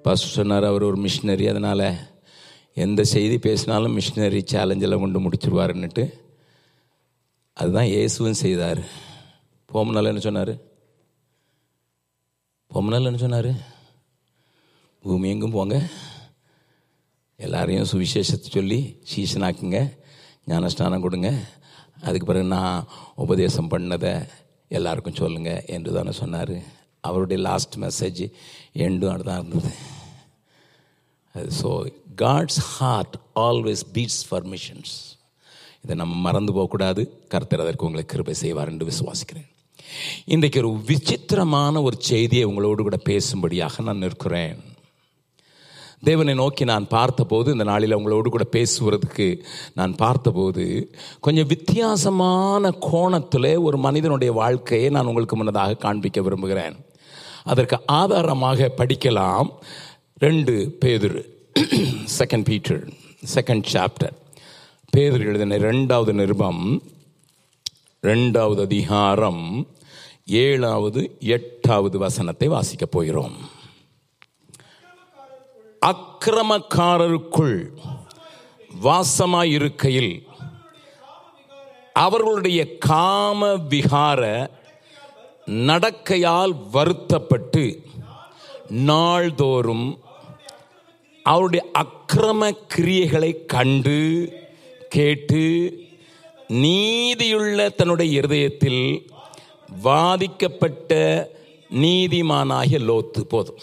Pastor சொன்னார் அவர் ஒரு machinery அதனால் எந்த செய்தி பேசினாலும் மிஷினரி சேலஞ்செல்லாம் கொண்டு முடிச்சிருவாருன்னுட்டு அதுதான் இயேசுவும் செய்தார் போமனால என்ன சொன்னார் போமனால என்ன சொன்னார் பூமி எங்கும் போங்க எல்லாரையும் சுவிசேஷத்தை சொல்லி சீசனாக்குங்க ஞானஸ்நானம் கொடுங்க அதுக்கு பிறகு நான் உபதேசம் பண்ணதை எல்லாருக்கும் சொல்லுங்க என்று தானே சொன்னார் அவருடைய லாஸ்ட் மெசேஜ் எண்டும் தான் இருந்தது so God's heart always beats for missions இதை நம்ம மறந்து போகக்கூடாது கர்த்தர் அதற்கு உங்களை கிருபை செய்வார் என்று விசுவாசிக்கிறேன் இன்றைக்கு ஒரு விசித்திரமான ஒரு செய்தியை உங்களோடு கூட பேசும்படியாக நான் நிற்கிறேன் தேவனை நோக்கி நான் பார்த்தபோது இந்த நாளில் உங்களோடு கூட பேசுவதற்கு நான் பார்த்தபோது கொஞ்சம் வித்தியாசமான கோணத்தில் ஒரு மனிதனுடைய வாழ்க்கையை நான் உங்களுக்கு முன்னதாக காண்பிக்க விரும்புகிறேன் அதற்கு ஆதாரமாக படிக்கலாம் ரெண்டு பேதுரு செகண்ட் பீட்டர் செகண்ட் சாப்டர் பேதர் எழுதின ரெண்டாவது நிருபம் ரெண்டாவது அதிகாரம் ஏழாவது எட்டாவது வசனத்தை வாசிக்கப் போகிறோம் அக்கிரமக்காரருக்குள் வாசமாயிருக்கையில் அவர்களுடைய காம விகார நடக்கையால் வருத்தப்பட்டு நாள்தோறும் அவருடைய அக்கிரம கிரியைகளை கண்டு கேட்டு நீதியுள்ள தன்னுடைய இருதயத்தில் வாதிக்கப்பட்ட நீதிமானாகிய லோத்து போதும்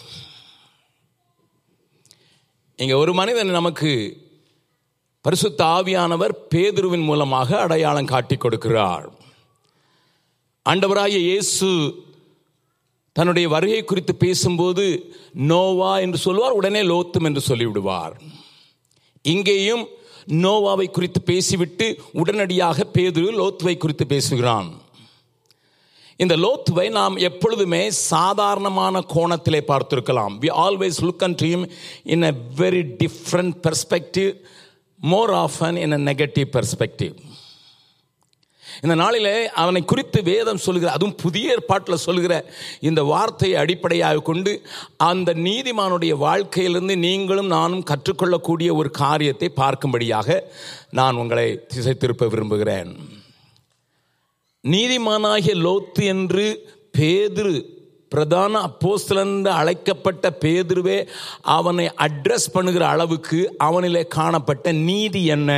இங்க ஒரு மனிதன் நமக்கு பரிசுத்த ஆவியானவர் பேதுருவின் மூலமாக அடையாளம் காட்டி கொடுக்கிறார் ஆண்டவராகிய இயேசு தன்னுடைய வருகை குறித்து பேசும்போது நோவா என்று சொல்வார் உடனே லோத்தும் என்று சொல்லிவிடுவார் இங்கேயும் நோவாவை குறித்து பேசிவிட்டு உடனடியாக பேதுரு லோத்துவை குறித்து பேசுகிறான் இந்த லோத்துவை நாம் எப்பொழுதுமே சாதாரணமான கோணத்திலே பார்த்திருக்கலாம் we always look at him in a very different perspective more often in a negative perspective இந்த நாளிலே அவனை குறித்து வேதம் சொல்கிற அதுவும் புதிய ஏற்பாட்டில் சொல்கிற இந்த வார்த்தையை அடிப்படையாக கொண்டு அந்த நீதிமானுடைய வாழ்க்கையிலிருந்து நீங்களும் நானும் கற்றுக்கொள்ளக்கூடிய ஒரு காரியத்தை பார்க்கும்படியாக நான் உங்களை திசை திருப்ப விரும்புகிறேன் நீதிமானாகிய லோத்து என்று பேதுரு பிரதான அப்போஸ்தலன் அழைக்கப்பட்ட பேதுருவே அவனை அட்ரஸ் பண்ணுகிற அளவுக்கு அவனிலே காணப்பட்ட நீதி என்ன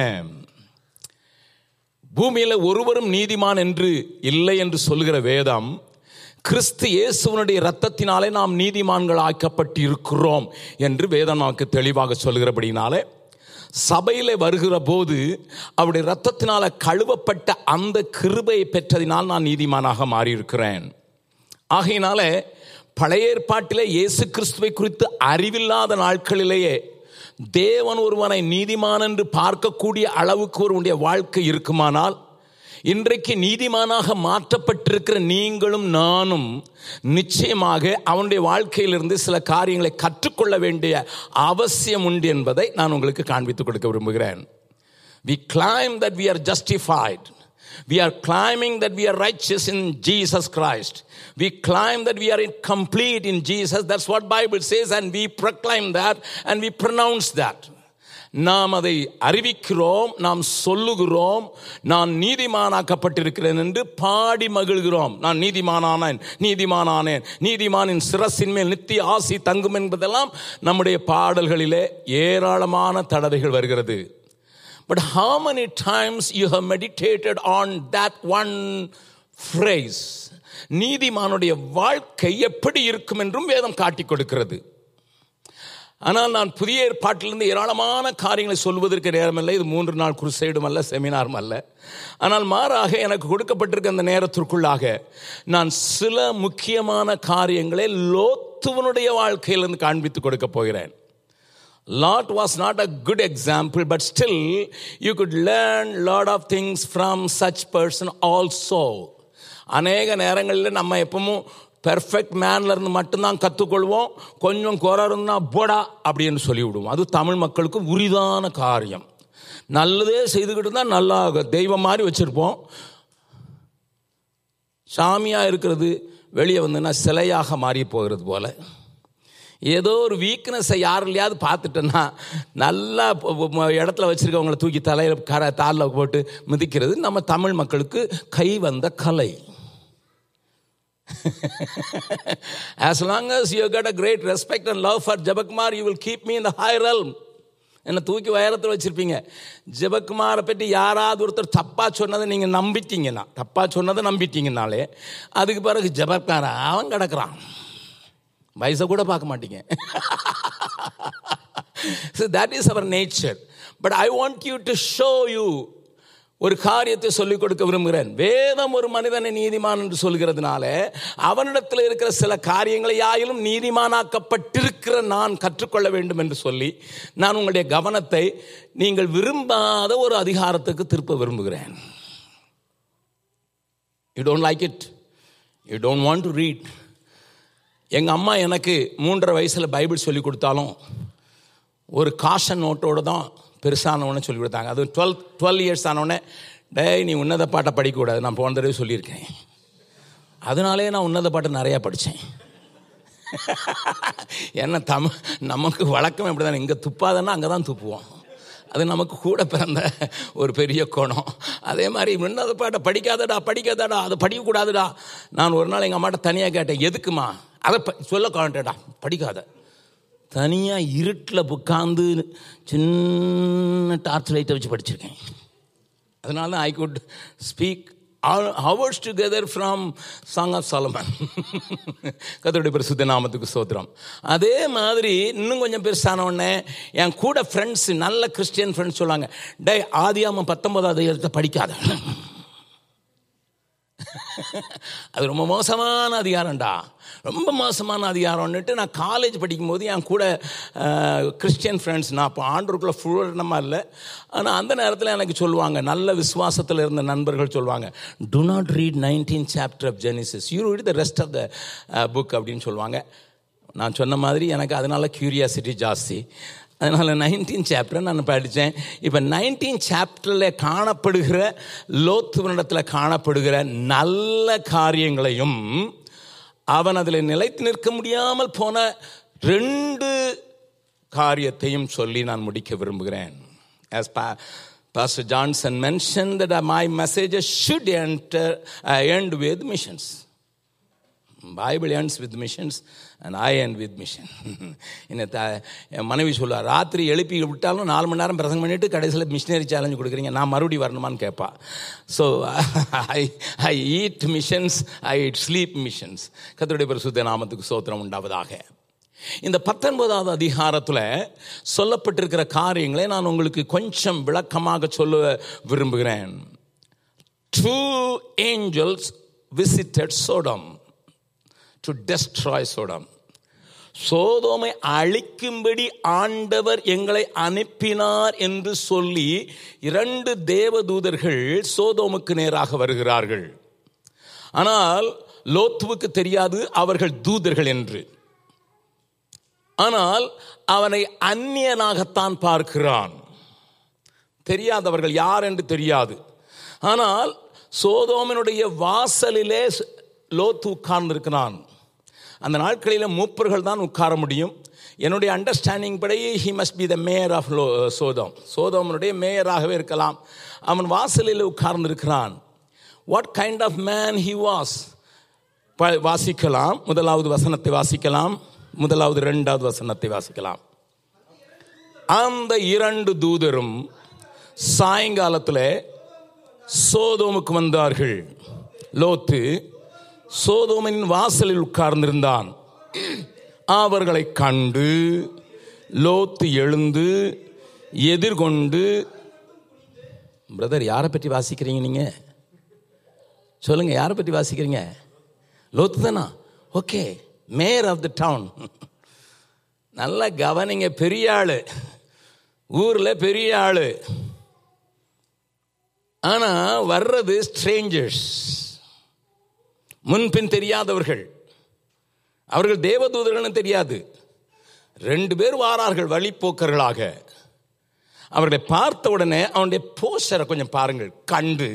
பூமியில் ஒருவரும் நீதிமான் என்று இல்லை என்று சொல்கிற வேதம் கிறிஸ்து இயேசுவனுடைய இரத்தத்தினாலே நாம் நீதிமான்கள் ஆக்கப்பட்டு இருக்கிறோம் என்று வேதம் நமக்கு தெளிவாக சொல்கிறபடினாலே சபையிலே வருகிற போது அவருடைய ரத்தத்தினால கழுவப்பட்ட அந்த கிருபையை பெற்றதினால் நான் நீதிமானாக மாறியிருக்கிறேன் ஆகையினால பழைய ஏற்பாட்டிலே இயேசு கிறிஸ்துவை குறித்து அறிவில்லாத நாட்களிலேயே தேவன் ஒருவனை நீதிமான் என்று பார்க்கக்கூடிய அளவுக்கு ஒருவனுடைய வாழ்க்கை இருக்குமானால் இன்றைக்கு நீதிமானாக மாற்றப்பட்டிருக்கிற நீங்களும் நானும் நிச்சயமாக அவனுடைய வாழ்க்கையிலிருந்து சில காரியங்களை கற்றுக்கொள்ள வேண்டிய அவசியம் உண்டு என்பதை நான் உங்களுக்கு காண்பித்துக் கொடுக்க விரும்புகிறேன் we claim that we are justified We are climbing that we are righteous in Jesus Christ. We climb that we are complete in Jesus. That's what Bible says and we proclaim that and we pronounce that. நாம் அதை அறிவிக்கிறோம் நாம் சொல்லுகிறோம் நான் நீதிமானாக்கப்பட்டிருக்கிறேன் என்று பாடி மகிழ்கிறோம் நான் நீதிமானானேன் நீதிமானானேன் நீதிமானின் சிரசின் மேல் நித்திய ஆசி தங்கும் என்பதெல்லாம் நம்முடைய பாடல்களிலே ஏராளமான தடவைகள் வருகிறது But how many times you have meditated on that one phrase? நீதிமானுடைய வாழ்க்கை எப்படி இருக்கும் என்றும் வேதம் காட்டிக் கொடுக்கிறது ஆனால் நான் புதிய ஏற்பாட்டிலிருந்து ஏராளமான காரியங்களை சொல்வதற்கு நேரமில்லை இது மூன்று நாள் குருசைடும் அல்ல செமினாரும் அல்ல ஆனால் மாறாக எனக்கு கொடுக்கப்பட்டிருக்க அந்த நேரத்திற்குள்ளாக நான் சில முக்கியமான காரியங்களை லோத்துவனுடைய வாழ்க்கையிலிருந்து காண்பித்து கொடுக்க போகிறேன் Lot was not a good example, but still you could learn lot of things from such person also. அநேக நேரங்களில் நம்ம எப்பவும் பெர்ஃபெக்ட் மேன்ல இருந்து மட்டும்தான் கற்றுக்கொள்வோம் கொஞ்சம் குறை இருந்தால் போடா அப்படின்னு சொல்லிவிடுவோம் அது தமிழ் மக்களுக்கு உரிதான காரியம் நல்லதே செய்துக்கிட்டு தான் நல்லா தெய்வம் மாதிரி வச்சுருப்போம் சாமியாக இருக்கிறது வெளியே வந்துன்னா சிலையாக மாறி போகிறது போல ஏதோ ஒரு வீக்னஸை யாருலையாவது பார்த்துட்டேன்னா நல்லா ப- ப- இடத்துல வச்சுருக்கவங்கள தூக்கி தலையில் கர தாளில் போட்டு மிதிக்கிறது நம்ம தமிழ் மக்களுக்கு கை வந்த கலை as long as you got a great respect and love for Jabakmar, you will keep me in the high realm. என்னை தூக்கி உயரத்தில் வச்சிருப்பீங்க ஜெபக்குமாரை பற்றி யாராவது ஒருத்தர் தப்பாக சொன்னதை நீங்கள் நம்பிட்டீங்கன்னா தப்பாக சொன்னதை நம்பிட்டீங்கனாலே அதுக்கு பிறகு ஜெபக்கார அவன் கிடக்குறான் வயசை கூட பார்க்க மாட்டீங்க so that is our nature but i want you to show you ஒரு காரியத்தை சொல்லிக் கொடுக்க விரும்புகிறேன் வேதம் ஒரு மனிதனை நீதிமான் என்று சொல்கிறதுனால அவனிடத்தில் இருக்கிற சில காரியங்களை யாயிலும் நீதிமானாக்கப்பட்டிருக்கிற நான் கற்றுக்கொள்ள வேண்டும் என்று சொல்லி நான் உங்களுடைய கவனத்தை நீங்கள் விரும்பாத ஒரு அதிகாரத்துக்கு திருப்ப விரும்புகிறேன் you don't like it you don't want to read எங்கள் அம்மா எனக்கு மூன்றரை வயசில் பைபிள் சொல்லி கொடுத்தாலும் ஒரு காஷன் நோட்டோடு தான் பெருசானவனே சொல்லி கொடுத்தாங்க அது டுவெல் டுவெல் இயர்ஸ் ஆனவொடனே டேய் நீ உன்னத பாட்டை படிக்கக்கூடாது நான் போன தடவை சொல்லியிருக்கேன் அதனாலே நான் உன்னத பாட்டை நிறையா படித்தேன் ஏன்னா தம நமக்கு வழக்கம் எப்படி தானே இங்கே துப்பாதன்னா அங்கே தான் துப்புவோம் அது நமக்கு கூட பிறந்த ஒரு பெரிய கோணம் அதே மாதிரி உன்னத பாட்டை படிக்காதடா படிக்காதடா அதை படிக்கக்கூடாதுடா நான் ஒரு நாள் எங்கள் அம்மாட்ட தனியாக கேட்டேன் எதுக்குமா அதை ப- சொல்ல காண்டேடா படிக்காத தனியாக இருட்டில் உட்காந்து சின்ன டார்ச் லைட்டை வச்சு படிச்சிருக்கேன் அதனால I could speak hours together from Song of Solomon கத்தருடைய பரிசுத்த நாமத்துக்கு சோத்திரம் அதே மாதிரி இன்னும் கொஞ்சம் பெருசான உடனே என் கூட ஃப்ரெண்ட்ஸ் நல்ல கிறிஸ்டியன் ஃப்ரெண்ட்ஸ் சொல்லுவாங்க டே ஆதியாமம் பத்தொன்பதாவது அதிகாரத்தை படிக்காத அது ரொம்ப மோசமான அதிகாரம்டா ரொம்ப மோசமான அதிகாரம்னுட்டு நான் காலேஜ் படிக்கும்போது என் கூட கிறிஸ்டியன் ஃப்ரெண்ட்ஸ் நான் இப்போ ஆண்டருக்குள்ளே ஃபுல்லமாக இல்லை ஆனால் அந்த நேரத்தில் எனக்கு சொல்லுவாங்க நல்ல விசுவாசத்தில் இருந்த நண்பர்கள் சொல்லுவாங்க do not read nineteen chapter of Genesis you read the rest of the book அப்படின்னு சொல்லுவாங்க நான் சொன்ன மாதிரி எனக்கு அதனால கியூரியாசிட்டி ஜாஸ்தி அதனால் நைன்டீன் சாப்டர் நான் படித்தேன் இப்போ நைன்டீன் சாப்டரில் காணப்படுகிற லோத்துவனிடத்தில் காணப்படுகிற நல்ல காரியங்களையும் அவன் அதில் நிலைத்து நிற்க முடியாமல் போன ரெண்டு காரியத்தையும் சொல்லி நான் முடிக்க விரும்புகிறேன் as pa- Pastor Johnson mentioned that uh, my messages should enter, uh, end with missions. Bible ends with missions and I end with mission என்ன த என் மனைவி சொல்லுவா ராத்திரி எழுப்பி விட்டாலும் நாலு மணி நேரம் பிரசங்கம் பண்ணிட்டு கடைசியில் மிஷினரி சேலஞ்சு கொடுக்குறீங்க நான் மறுபடியும் வரணுமான்னு கேட்பா so I I eat missions I eat sleep missions கத்தருடைய பரிசுத்த நாமத்துக்கு சோத்திரம் உண்டாவதாக இந்த பத்தொன்பதாவது அதிகாரத்தில் சொல்லப்பட்டிருக்கிற காரியங்களை நான் உங்களுக்கு கொஞ்சம் விளக்கமாக சொல்ல விரும்புகிறேன் two angels visited Sodom to destroy Sodom சோதோமை அழிக்கும்படி ஆண்டவர் எங்களை அனுப்பினார் என்று சொல்லி இரண்டு தேவதூதர்கள் சோதோமுக்கு நேராக வருகிறார்கள் ஆனால் லோத்துவுக்கு தெரியாது அவர்கள் தூதர்கள் என்று ஆனால் அவனை அந்நியனாகத்தான் பார்க்கிறான் தெரியாதவர்கள் யார் என்று தெரியாது ஆனால் சோதோமனுடைய வாசலிலே லோத்து உட்கார்ந்திருக்கிறான் அந்த நாட்களில் மூப்பர்கள் தான் உட்கார முடியும் என்னுடைய அண்டர்ஸ்டாண்டிங் படி he must be the mayor of lo சோதோம் சோதோமனுடைய மேயராகவே இருக்கலாம் அவன் வாசலில் உட்கார்ந்திருக்கிறான் what kind of man he was வாசிக்கலாம் முதலாவது வசனத்தை வாசிக்கலாம் முதலாவது இரண்டாவது வசனத்தை வாசிக்கலாம் அந்த இரண்டு தூதரும் சாயங்காலத்தில் சோதோமுக்கு வந்தார்கள் லோத்து சோதோமின் வாசலில் உட்கார்ந்திருந்தான் அவர்களை கண்டு லோத்து எழுந்து எதிர்கொண்டு பிரதர் யாரை பற்றி வாசிக்கிறீங்க நீங்க சொல்லுங்க யாரை பற்றி வாசிக்கிறீங்க லோத்து தானா okay mayor of the town நல்லா கவனிங்க பெரிய ஆளு ஊர்ல பெரிய ஆளு ஆனா வர்றது ஸ்ட்ரேஞ்சர்ஸ் முன்பின் தெரியாதவர்கள் அவர்கள் தேவதூதர்கள்னு தெரியாது ரெண்டு பேர் வாரார்கள் வழிப்போக்கர்களாக அவர்களை பார்த்த உடனே அவனுடைய போஸ்டரை கொஞ்சம் பாருங்கள் கண்டு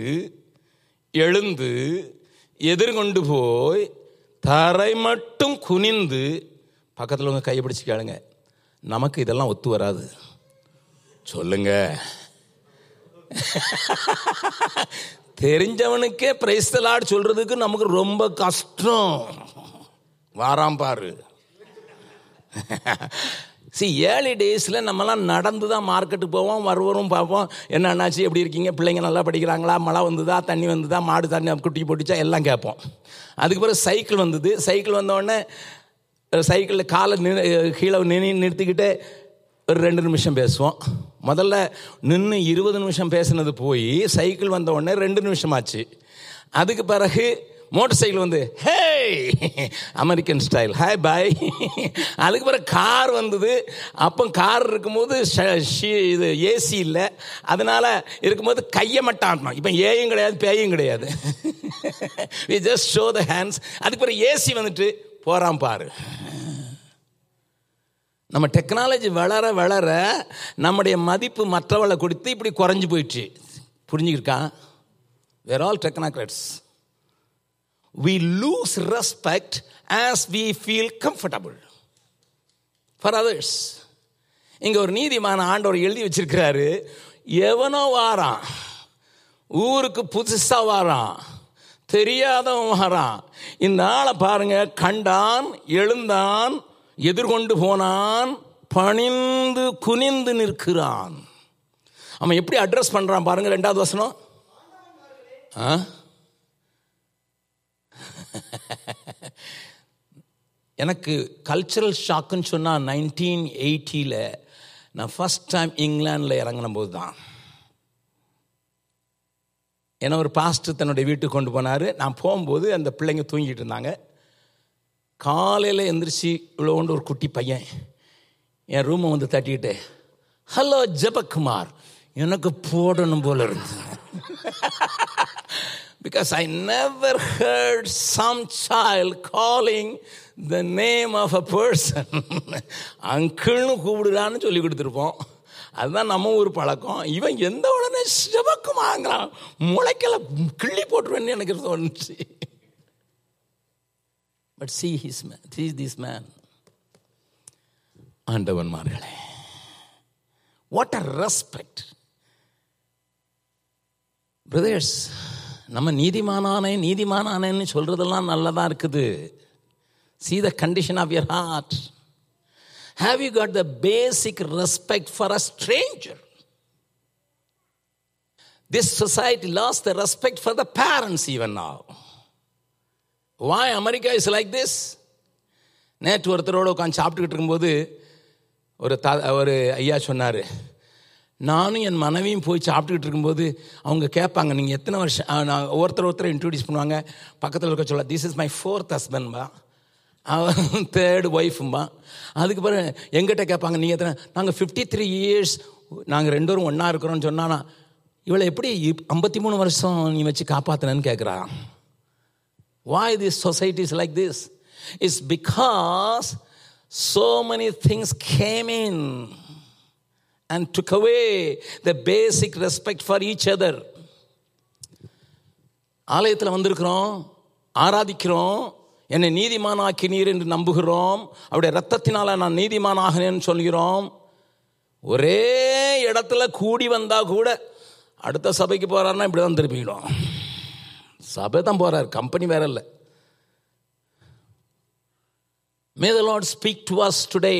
எழுந்து எதிர்கொண்டு போய் தரை மட்டும் குனிந்து பக்கத்தில் உங்க கையை பிடிச்சு கேளுங்க நமக்கு இதெல்லாம் ஒத்து வராது சொல்லுங்க தெரிஞ்சவனுக்கே பிரைஸ்தலாடு சொல்றதுக்கு நமக்கு ரொம்ப கஷ்டம் வாராம் பாரு சி ஏர்லி டேஸில் நம்மலாம் நடந்து தான் மார்க்கெட்டுக்கு போவோம் வருவரும் பார்ப்போம் என்ன அண்ணாச்சி எப்படி இருக்கீங்க பிள்ளைங்க நல்லா படிக்கிறாங்களா மழை வந்துதா தண்ணி வந்துதா மாடு தண்ணி குட்டி போட்டுச்சா எல்லாம் கேட்போம் அதுக்கு பிறகு சைக்கிள் வந்தது சைக்கிள் வந்த உடனே சைக்கிளில் காலை நி கீழே நின்று நிறுத்திக்கிட்டு ஒரு ரெண்டு நிமிஷம் பேசுவோம் முதல்ல நின்று இருபது நிமிஷம் பேசுனது போய் சைக்கிள் வந்த உடனே ரெண்டு நிமிஷம் ஆச்சு அதுக்கு பிறகு மோட்டர் சைக்கிள் வந்து hey American style hi bye அதுக்கு பிறகு கார் வந்தது அப்போ கார் இருக்கும்போது ஷ- ஷி- இது ஏசி இல்லை அதனால இருக்கும்போது கையை மட்டும் ஆட்டணும் இப்போ ஏயும் கிடையாது பேயும் கிடையாது we just show the hands அதுக்கு பிறகு ஏசி வந்துட்டு போறான் பாரு நம்ம டெக்னாலஜி வளர வளர நம்முடைய மதிப்பு மற்றவளை கொடுத்து இப்படி குறைஞ்சு போயிடுச்சு புரிஞ்சுக்கிருக்கா where all technocrats we lose respect as we feel comfortable for others இங்க ஒரு நீதிமான ஆண்டவர் எழுதி வச்சிருக்கிறாரு எவனோ வாரான் ஊருக்கு புதுசா வாரான் தெரியாதவன் வாரான் இந்த ஆளை பாருங்க கண்டான் எழுந்தான் எதிர்கொண்டு போனான் பணிந்து குனிந்து நிற்கிறான் அவன் எப்படி அட்ரஸ் பண்றான் பாருங்க ரெண்டாவது வசனம் ஆ எனக்கு கல்ச்சரல் ஷாக்குன்னு சொன்னால் நைன்டீன் எயிட்டியில் நான் ஃபஸ்ட் டைம் இங்கிலாந்தில் இறங்கின போது தான் என்ன ஒரு பாஸ்டர் தன்னுடைய வீட்டுக்கு கொண்டு போனார் நான் போகும்போது அந்த பிள்ளைங்க தூங்கிட்டு இருந்தாங்க காலையில் எந்திரிச்சு இவ்வளோண்டு ஒரு குட்டி பையன் என் ரூமை வந்து தட்டிக்கிட்டு ஹலோ ஜெபக்குமார் எனக்கு போடணும் போல இருந்து because I never heard some child calling the name of a person. அங்கிள்னு கூப்பிடுறான்னு சொல்லி கொடுத்துருப்போம் அதுதான் நம்ம ஊர் பழக்கம் இவன் எந்த உடனே சிவக்குமாங்கிறான் முளைக்கல கிள்ளி போட்டுருவேன்னு எனக்கு தோணுச்சு but see his man see this man ஆண்டவன்மார்களே வாட் அ ரெஸ்பெக்ட் பிரதர்ஸ் நம்ம நீதிமானானே நீதிமானானேன்னு சொல்றதெல்லாம் நல்லதா இருக்குது see the condition of your heart have you got the basic respect for a stranger this society lost the respect for the parents even now why america is like this நேற்று ஒருத்தரோட உட்காந்து சாப்பிட்டுக்கிட்டு இருக்கும்போது ஒரு தா ஒரு ஐயா சொன்னார் நானும் என் மனைவியும் போய் சாப்பிட்டுக்கிட்டு இருக்கும்போது அவங்க கேட்பாங்க நீங்கள் எத்தனை வருஷம் ஆ, நான் ஒருத்தர் ஒருத்தர் இன்ட்ரடியூஸ் பண்ணுவாங்க பக்கத்தில் இருக்க சொல்ல திஸ் இஸ் மை ஃபோர்த் ஹஸ்பண்ட்பா அவன் தேர்டு ஒய்ஃபும்பா அதுக்கு பிறகு எங்கிட்ட கேட்பாங்க நீங்கள் எத்தனை நாங்கள் ஃபிஃப்டி த்ரீ இயர்ஸ் நாங்கள் ரெண்டு பேரும் ஒன்றா இருக்கிறோம்னு சொன்னானா இவளை எப்படி ஐம்பத்தி மூணு வருஷம் நீ வச்சு காப்பாற்றினேன்னு கேட்குறான் why this society is like this it's because so many things came in and took away the basic respect for each other ஆலயத்தில் வந்திருக்கிறோம் ஆராதிக்கிறோம் என்னை நீதிமானாக்கினீர் என்று நம்புகிறோம் அவருடைய ரத்தத்தினால நான் நீதிமானாகினேன்னு சொல்கிறோம் ஒரே இடத்துல கூடி வந்தா கூட அடுத்த சபைக்கு போறாருன்னா இப்படி தான் திருப்பிடும் சபை தான் போறார் கம்பெனி வேற இல்லை may the lord speak to us today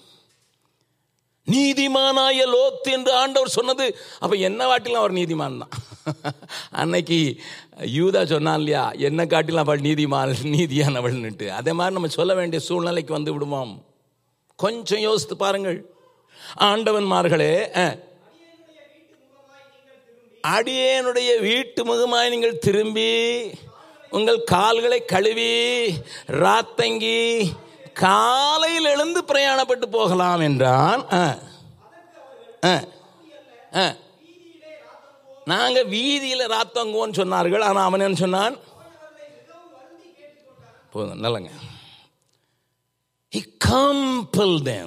நீதிமானாய லோத் என்று ஆண்டவர் சொன்னது அப்ப என்ன காட்டிலும் அவர் நீதிமான் தான் அன்னைக்கு யூதா சொன்னான் இல்லையா என்ன காட்டிலும் அவள் நீதிமான் நீதியானவள்னுட்டு அதே மாதிரி நம்ம சொல்ல வேண்டிய சூழ்நிலைக்கு வந்து விடுவோம் கொஞ்சம் யோசித்து பாருங்கள் ஆண்டவன்மார்களே அஹ், அடியேனுடைய வீட்டு முகமாய் நீங்கள் திரும்பி உங்கள் கால்களை கழுவி ராத்தங்கி காலையில் எழுந்து பிரயாணப்பட்டு போகலாம் என்றான் ஆ. ஆ. ஆ. நாங்க வீதியில ராத்தங்குவோன்னு சொன்னார்கள் ஆனா அவன் என்ன சொன்னான் போதும் நல்லங்க He compelled them.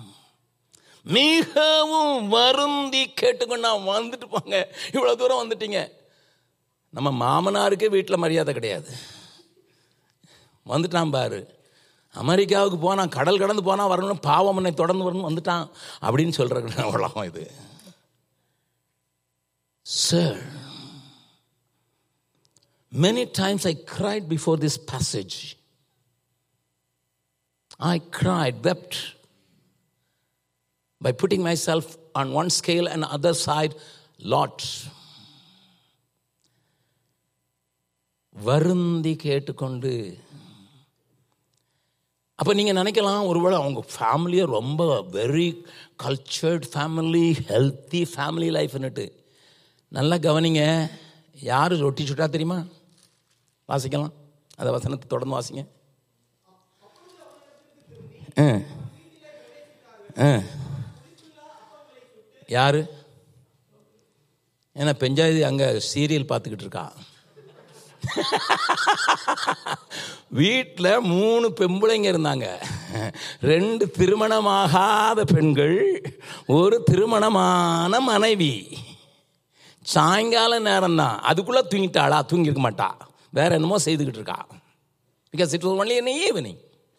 மிகவும் வருந்தி கேட்டுக்கொண்டா வந்துட்டு போங்க இவ்வளவு தூரம் வந்துட்டீங்க நம்ம மாமனாருக்கே வீட்டில் மரியாதை கிடையாது வந்துட்டான் பாரு அமெரிக்காவுக்கு போனான் கடல் கடந்து போனா வரணும் பாவம் என்னை தொடர்ந்து வரணும் வந்துட்டான் அப்படின்னு சொல்ற உலகம் இது sir many times I cried before this passage I cried, wept by putting myself on one scale and other side, Lot. வருந்தி கேட்டுக்கொண்டு அப்போ நீங்கள் நினைக்கலாம் ஒருவேளை அவங்க ஃபேமிலியை ரொம்ப very cultured family healthy family லைஃப்னுட்டு நல்லா கவனிங்க யார் ரொட்டி சுட்டா தெரியுமா வாசிக்கலாம் அந்த வசனத்தை தொடர்ந்து வாசிங்க ஆ ஆ யாரு ஏன்னா பெஞ்சாதி அங்கே சீரியல் பார்த்துக்கிட்டு இருக்கா வீட்டில் மூணு பெம்பளைங்க இருந்தாங்க ரெண்டு திருமணமாகாத பெண்கள் ஒரு திருமணமான மனைவி சாயங்கால நேரம் தான் அதுக்குள்ளே தூங்கிட்டாளா தூங்கியிருக்க மாட்டா வேற என்னமோ செய்துக்கிட்டு இருக்கா பிகாஸ் இட் வாஸ் ஒன்லி என்ன ஈவினிங்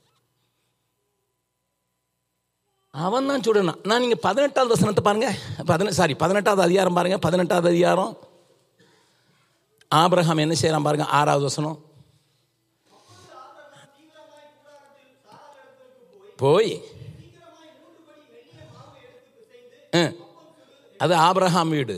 அவன் தான் சுடணும் நான் நீங்கள் பதினெட்டாவது வசனத்தை பாருங்க பதினெட்டு சாரி பதினெட்டாவது அதிகாரம் பாருங்க பதினெட்டாவது அதிகாரம் ஆபிரகாம் என்ன செய்யறான் பாருங்க ஆறாவது வசனம் போய் ஆ, அது ஆபிரகாம் வீடு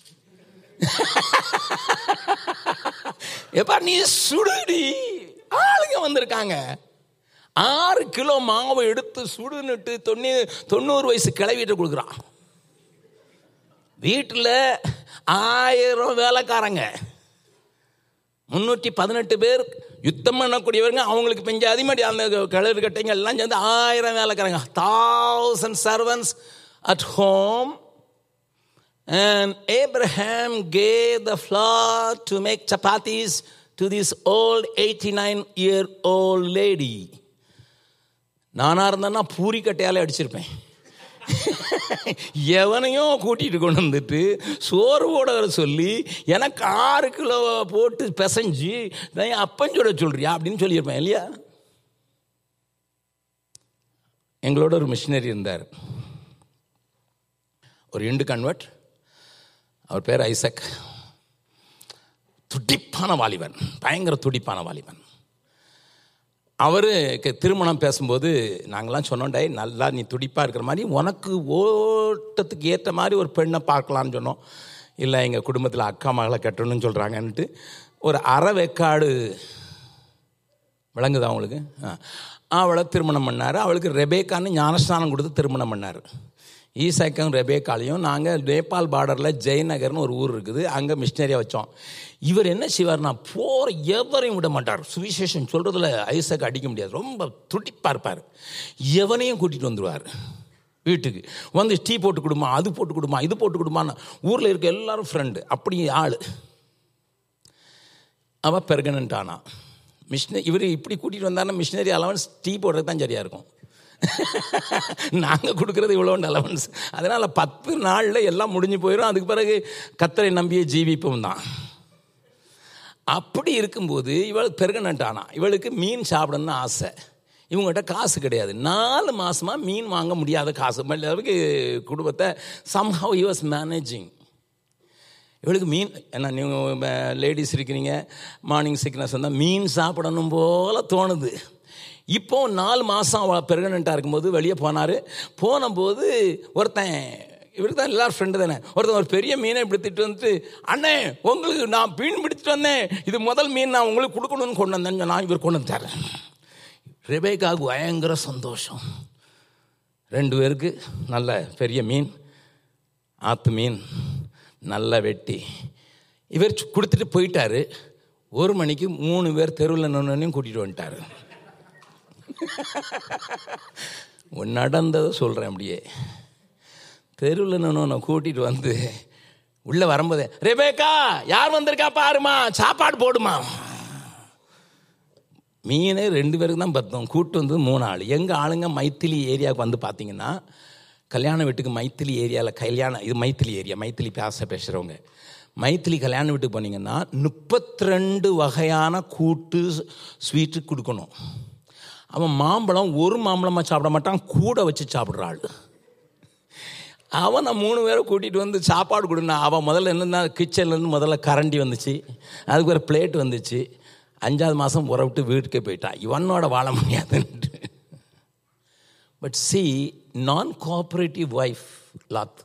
எப்பா நீ சுடுடி ஆளுங்க வந்திருக்காங்க ஆறு கிலோ மாவை எடுத்து சுடுன்னுட்டு தொண்ணூ தொண்ணூறு வயசு கிளவிட்டு கொடுக்குறான் வீட்டில் ஆயிரம் வேலைக்காரங்க முன்னூற்றி பதினெட்டு பேர் யுத்தம் பண்ணக்கூடியவங்க அவங்களுக்கு பெஞ்ச அதிமடி அந்த கிளறு கட்டைங்க எல்லாம் சேர்ந்து ஆயிரம் வேலைக்காரங்க thousand servants at home And Abraham gave the flour to make chapatis to this old 89 year old lady. நானா இருந்தேன்னா பூரி கட்டையாலே அடிச்சிருப்பேன் எவனையும் கூட்டிட்டு கொண்டு வந்துட்டு சோறு போட வர சொல்லி எனக்கு ஆறு கிலோ போட்டு பிசைஞ்சு நான் அப்பஞ்சோட சொல்றியா அப்படின்னு சொல்லியிருப்பேன் இல்லையா எங்களோட ஒரு மிஷினரி இருந்தார் ஒரு இண்டு கன்வெர்ட் அவர் பேர் ஐசக் துடிப்பான வாலிபன் பயங்கர துடிப்பான வாலிபன் அவருக்கு திருமணம் பேசும்போது நாங்களாம் சொன்னோம் டே நல்லா நீ துடிப்பாக இருக்கிற மாதிரி உனக்கு ஓட்டத்துக்கு ஏற்ற மாதிரி ஒரு பெண்ணை பார்க்கலான்னு சொன்னோம் இல்லை எங்கள் குடும்பத்தில் அக்கா மகளை கட்டணும்னு சொல்கிறாங்கன்ட்டு ஒரு அரை வெக்காடு விளங்குதா அவங்களுக்கு ஆ. அவளை திருமணம் பண்ணார் அவளுக்கு ரெபேக்கான்னு ஞானஸ்தானம் கொடுத்து திருமணம் பண்ணார் ஈசாக்கும் ரெபேக்காலையும் நாங்கள் நேபாள் பார்டரில் ஜெயநகர்னு ஒரு ஊர் இருக்குது அங்கே மிஷினரியாக வச்சோம் இவர் என்ன செய்வார்னா போகிற எவரையும் விட மாட்டார் சுவிசேஷன் சொல்கிறதுல ஐசாக்கு அடிக்க முடியாது ரொம்ப துடிப்பாக இருப்பார் எவனையும் கூட்டிகிட்டு வந்துடுவார் வீட்டுக்கு வந்து டீ போட்டு கொடுமா அது போட்டு கொடுமா இது போட்டு கொடுமான்னு ஊரில் இருக்க எல்லாரும் ஃப்ரெண்டு அப்படி ஆள் அவள் பெர்கனன்ட் ஆனா மிஷினரி இவர் இப்படி கூட்டிகிட்டு வந்தாருன்னா மிஷினரி அலவன்ஸ் டீ போடுறது தான் சரியாக இருக்கும் நாங்கள் கொடுக்குறது இவ்வளோண்டு அலவன்ஸ் அதனால் பத்து நாளில் எல்லாம் முடிஞ்சு போயிடும் அதுக்கு பிறகு கத்தரை நம்பிய ஜீவிப்பம் தான் அப்படி இருக்கும்போது இவள் பெர்கனன்ட் ஆனா இவளுக்கு மீன் சாப்பிடணும்னு ஆசை இவங்ககிட்ட காசு கிடையாது நாலு மாசமா மீன் வாங்க முடியாத காசு அளவுக்கு குடும்பத்தை somehow he was மேனேஜிங் இவளுக்கு மீன் என்ன நீங்கள் லேடிஸ் இருக்கிறீங்க மார்னிங் சிக்னஸ் வந்தால் மீன் சாப்பிடணும் போல தோணுது இப்போ நாலு மாதம் அவள் பெர்கனண்ட்டாக இருக்கும்போது வெளியே போனார் போனபோது ஒருத்தன் இவருக்கு தான் எல்லாரும் ஃப்ரெண்டு தானே ஒருத்தன் ஒரு பெரிய மீனை பிடித்திட்டு வந்துட்டு அண்ணே உங்களுக்கு நான் மீன் பிடிச்சிட்டு வந்தேன் இது முதல் மீன் நான் உங்களுக்கு கொடுக்கணும்னு கொண்டு வந்தேன்னு நான் இவர் கொண்டு வந்தார் ரெபேக்காவுக்கு பயங்கர சந்தோஷம் ரெண்டு பேருக்கு நல்ல பெரிய மீன் ஆத்து மீன் நல்லா வெட்டி இவர் சு- கொடுத்துட்டு போயிட்டாரு ஒரு மணிக்கு மூணு பேர் தெருவில் நின்னுனையும் கூட்டிகிட்டு வந்துட்டாரு நடந்ததை சொல்கிறேன் அப்படியே தெருவில் நின்று கூட்டிகிட்டு வந்து உள்ளே வரும்போதே ரெபேக்கா யார் வந்திருக்கா பாருமா சாப்பாடு போடுமா மீனே ரெண்டு பேருக்கு தான் பத்தோம் கூட்டு வந்து மூணு ஆள் எங்கள் ஆளுங்க மைத்திலி ஏரியாவுக்கு வந்து பார்த்தீங்கன்னா கல்யாண வீட்டுக்கு மைத்திலி ஏரியாவில் கல்யாணம் இது மைத்திலி ஏரியா மைத்திலி பேச பேசுகிறவங்க மைத்திலி கல்யாண வீட்டுக்கு போனீங்கன்னா முப்பத்தி ரெண்டு வகையான கூட்டு ஸ்வீட்டு கொடுக்கணும் அவன் மாம்பழம் ஒரு மாம்பழமாக சாப்பிட மாட்டான் கூட வச்சு சாப்பிட்ற ஆள் அவனை மூணு பேரை கூட்டிகிட்டு வந்து சாப்பாடு கொடுனா அவன் முதல்ல என்னன்னா கிச்சன்லேருந்து முதல்ல கரண்டி வந்துச்சு அதுக்கு ஒரு பிளேட் வந்துச்சு அஞ்சாவது மாதம் உற விட்டு வீட்டுக்கே போயிட்டான் இவனோட வாழ முடியாதுன்ட்டு but see non cooperative wife Lot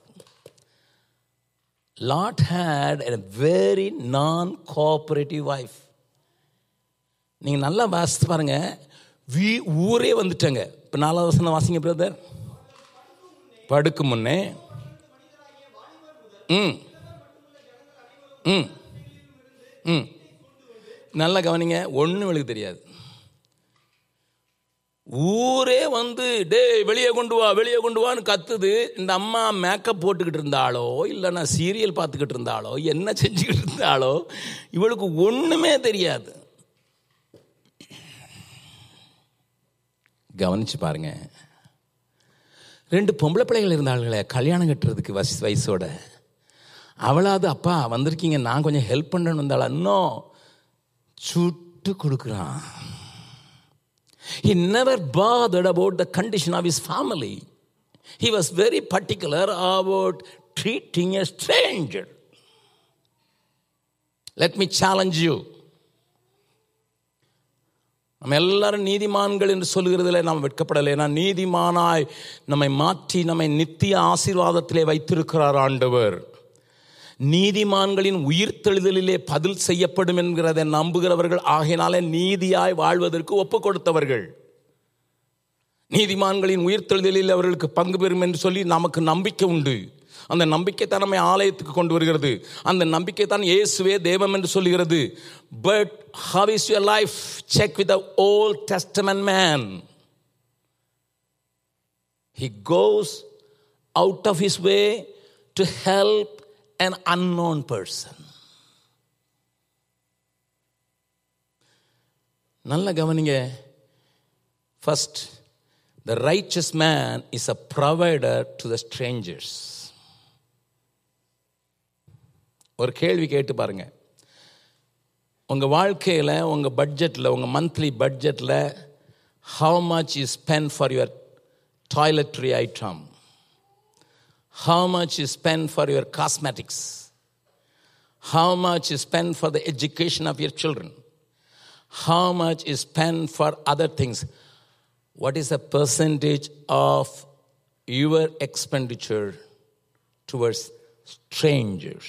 Lot had a very non cooperative wife நீங்கள் நல்லா வாசித்து பாருங்க வீ ஊரே வந்துட்டங்க இப்போ நாலாவது வசனம் வாசிங்க பிரதர் படுக்கு முன்னே ம் ம் ம் நல்லா கவனிங்க ஒன்றும் இவளுக்கு தெரியாது ஊரே வந்து டே வெளியே கொண்டு வா வெளியே கொண்டு வான்னு கத்துது இந்த அம்மா மேக்கப் போட்டுக்கிட்டு இருந்தாலோ இல்லைன்னா சீரியல் பார்த்துக்கிட்டு இருந்தாலோ என்ன செஞ்சுக்கிட்டு இருந்தாலோ இவளுக்கு ஒன்றுமே தெரியாது கவனிச்சு பாருங்க ரெண்டு பொம்பளை பிள்ளைகள் இருந்தாளுங்களே கல்யாணம் கட்டுறதுக்கு வயசு வயசோட அவளாவது அப்பா வந்திருக்கீங்க நான் கொஞ்சம் ஹெல்ப் பண்ணணும் இருந்தாள் இன்னும் சுட்டு கொடுக்குறான் He never bothered about the condition of his family. He was very particular about treating a stranger. Let me challenge you. நம்ம எல்லாரும் நீதிமான்கள் என்று சொல்லுகிறதுல நாம் வெட்கப்படலை ஏன்னா நீதிமானாய் நம்மை மாற்றி நம்மை நித்திய ஆசீர்வாதத்திலே வைத்திருக்கிறார் ஆண்டவர் நீதிமான்களின் உயிர்த்தெழுதலிலே பதில் செய்யப்படும் என்கிறதை நம்புகிறவர்கள் ஆகையினாலே நீதியாய் வாழ்வதற்கு ஒப்பு கொடுத்தவர்கள் நீதிமான்களின் உயிர்த்தெழுதலில் அவர்களுக்கு பங்கு பெறும் என்று சொல்லி நமக்கு நம்பிக்கை உண்டு அந்த நம்பிக்கை தான் நம்மை ஆலயத்துக்கு கொண்டு வருகிறது அந்த நம்பிக்கை தான் இயேசுவே தேவம் என்று சொல்லுகிறது but how is your life check with Old Testament man he goes out of his way to help an unknown person. நல்ல கவனிங்க first the riches man is a provider to the strangers ஒரு கேள்வி கேட்டு பாருங்க உங்க வாழ்க்கையில் உங்க பட்ஜெட்டில் உங்க மந்த்லி பட்ஜெட்டில் how much is spend for your toiletry item how much is spent for your cosmetics, how much is spent for the education of your children, how much is spent for other things. What is the percentage of your expenditure towards strangers,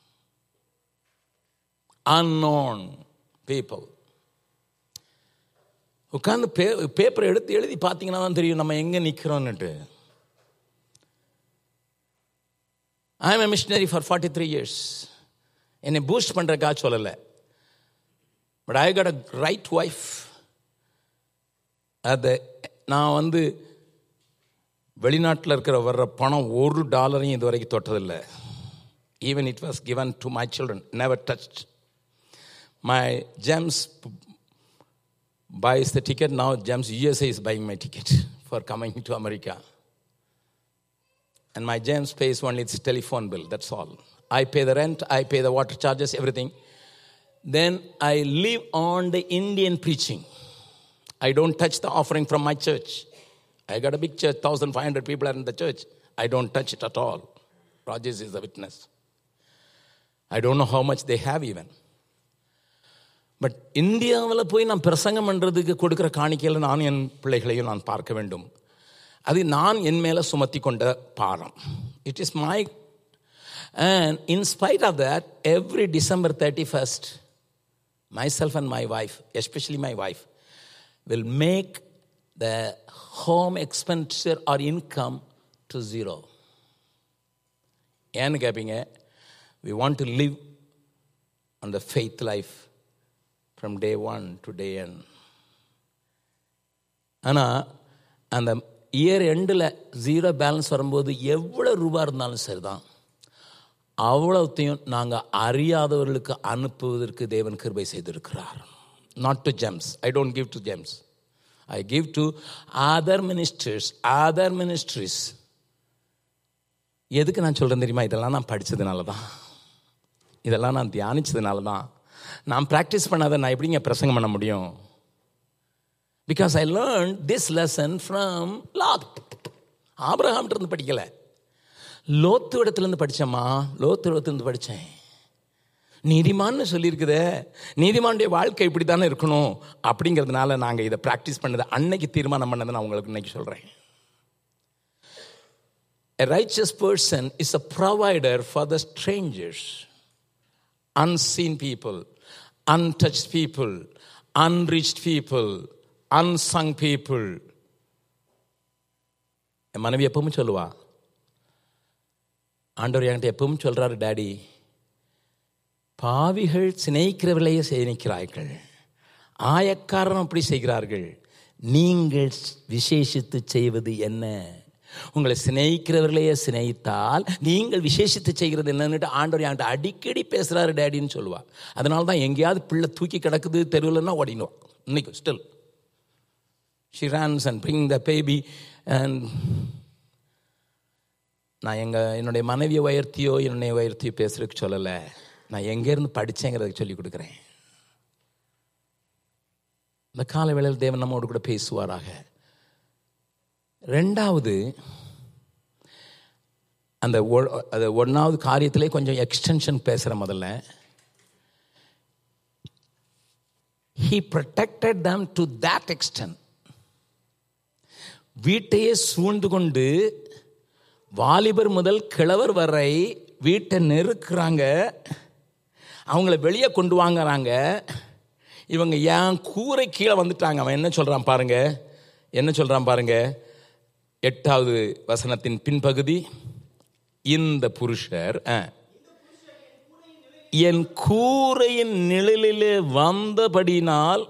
unknown people? உட்காந்து பே paper எடுத்து எழுதி பார்த்தீங்கன்னா தான் தெரியும் நம்ம எங்கே நிற்கிறோன்னுட்டு I am a missionary for forty three years என்னை பூஸ்ட் பண்ணுறக்கா சொல்லலை but I got a right wife அது நான் வந்து வெளிநாட்டில் இருக்கிற வர்ற பணம் ஒரு டாலரையும் இது வரைக்கும் தொட்டதில்லை even it was given to my children never touch my GEMS buys the ticket now gems usa is buying my ticket for coming to america and my James pays only its telephone bill. That's all. I pay the rent, I pay the water charges, everything. Then I live on the Indian preaching. I don't touch the offering from my church. I got a big church, 1,500 people are in the church. I don't touch it at all. Rajesh is the witness. I don't know how much they have even. But இந்தியாவில் போய் நான் பிரசங்கம் பண்ணுறதுக்கு கொடுக்குற காணிக்கையில் நான் என் பிள்ளைகளையும் நான் பார்க்க வேண்டும் அது நான் என் மேலே சுமத்தி கொண்ட பாரம் it is my and in spite of that every December thirty first myself and my wife especially my wife will make the home expenditure or income to zero ஏன்னு கேட்பீங்க we want to live on the faith life from day one to day என் ஆனால் அந்த year எண்டில் zero balance வரும்போது எவ்வளோ ரூபா இருந்தாலும் சரிதான் அவ்வளோத்தையும் நாங்கள் அறியாதவர்களுக்கு அனுப்புவதற்கு தேவன் கிருபை செய்திருக்கிறார் not to GEMS I don't give to GEMS I give to other ministers other ministries எதுக்கு நான் சொல்கிறேன் தெரியுமா இதெல்லாம் நான் படித்ததுனால தான் இதெல்லாம் நான் தியானிச்சதுனால தான் நான் ப்ராக்டிஸ் பண்ணாத நான் எப்படிங்க பிரசங்கம் பண்ண முடியும் because I learn this lesson from Lot ஆபிரஹாம்கிட்ட இருந்து படிக்கல லோத்து இடத்துலேருந்து படித்தேம்மா லோத்து இடத்துலேருந்து படித்தேன் நீதிமான்னு சொல்லியிருக்குதே நீதிமானுடைய வாழ்க்கை இப்படி தானே இருக்கணும் அப்படிங்கிறதுனால நாங்கள் இதை ப்ராக்டிஸ் பண்ணதை அன்னைக்கு தீர்மானம் பண்ணதை நான் உங்களுக்கு இன்னைக்கு சொல்கிறேன் A righteous person is a provider for the strangers, unseen people, untouched people, unreached people, unsung people. என் மனைவி எப்பவும் சொல்லுவா ஆண்டவர் என்கிட்ட எப்பவும் சொல்றாரு டாடி பாவிகள் சிநேகிக்கிறவர்களையே சேனிக்கிறார்கள் ஆயக்காரன் அப்படி செய்கிறார்கள் நீங்கள் விசேஷித்து செய்வது என்ன உங்களை சிநேகிக்கிறவர்களையே சிநேகித்தால் நீங்கள் விசேஷித்து செய்கிறது என்னன்னுட்டு ஆண்டவர் என்கிட்ட அடிக்கடி பேசுகிறாரு டேடின்னு சொல்லுவா அதனால தான் எங்கேயாவது பிள்ளை தூக்கி கிடக்குது தெருவில்னா ஓடிடுவோம் இன்னைக்கு still she runs and bring the baby and நான் எங்கள் என்னுடைய மனைவியை உயர்த்தியோ என்னுடைய உயர்த்தியோ பேசுறதுக்கு சொல்லலை நான் எங்கேருந்து படித்தேங்கிறதுக்கு சொல்லி கொடுக்குறேன் இந்த கால வேளையில் தேவன் நம்மோடு கூட பேசுவாராக ரெண்டாவது அந்த ஒ- அது ஒன்றாவது காரியத்திலே கொஞ்சம் எக்ஸ்டென்ஷன் பேசுகிற முதல்ல he protected them to that extent வீட்டையே சூழ்ந்து கொண்டு வாலிபர் முதல் கிழவர் வரை வீட்டை நெருக்குறாங்க அவங்கள வெளியே கொண்டு வாங்குறாங்க இவங்க ஏன் கூரை கீழே வந்துட்டாங்க அவன் என்ன சொல்றான் பாருங்க என்ன சொல்றான் பாருங்க எட்டாவது வசனத்தின் பின்பகுதி இந்த புருஷர் ஆ, என் கூரையின் நிழலிலே வந்தபடினால்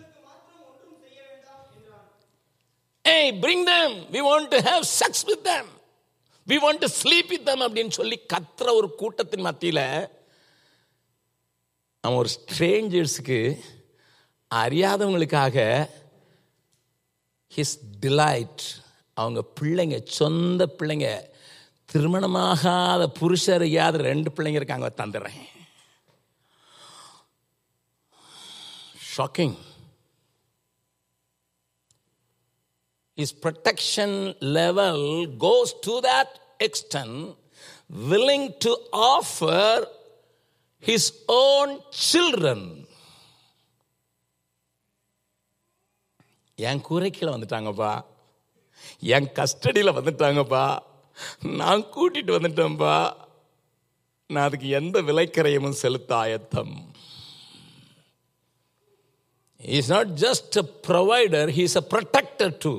ஏய் bring them we want to have sex with them we want to sleep with them அப்படின்னு சொல்லி கத்துற ஒரு கூட்டத்தின் மத்தியில அவன் ஒரு ஸ்ட்ரேஞ்சர்ஸுக்கு அறியாதவங்களுக்காக ஹிஸ் டிலைட் அவங்க பிள்ளைங்க சொந்த பிள்ளைங்க திருமணமாகாத புருஷர் யாவது ரெண்டு பிள்ளைங்க இருக்காங்க தந்துடுறேன் shocking his protection level goes to that extent, willing to offer his own children. என் கூரைக்கீழே வந்துட்டாங்கப்பா என் கஸ்டடியில் வந்துட்டாங்கப்பா நான் கூட்டிட்டு வந்துட்டேன்ப்பா நான் அதுக்கு எந்த விலைக்கரையமும் செலுத்த ஆயத்தம் is not just a provider he is a protector to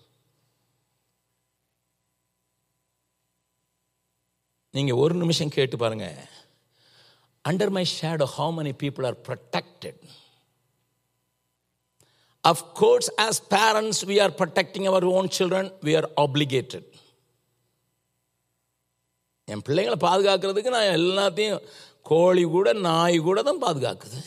நீங்க ஒரு நிமிஷம் கேட்டு பாருங்க under my shadow how many people are protected of course as parents we are protecting our own children we are obligated என் பிள்ளைங்களை பாதுகாக்கிறதுக்கு நான் எல்லாத்தையும் கோழி கூட நாய் கூட தான் பாதுகாக்குது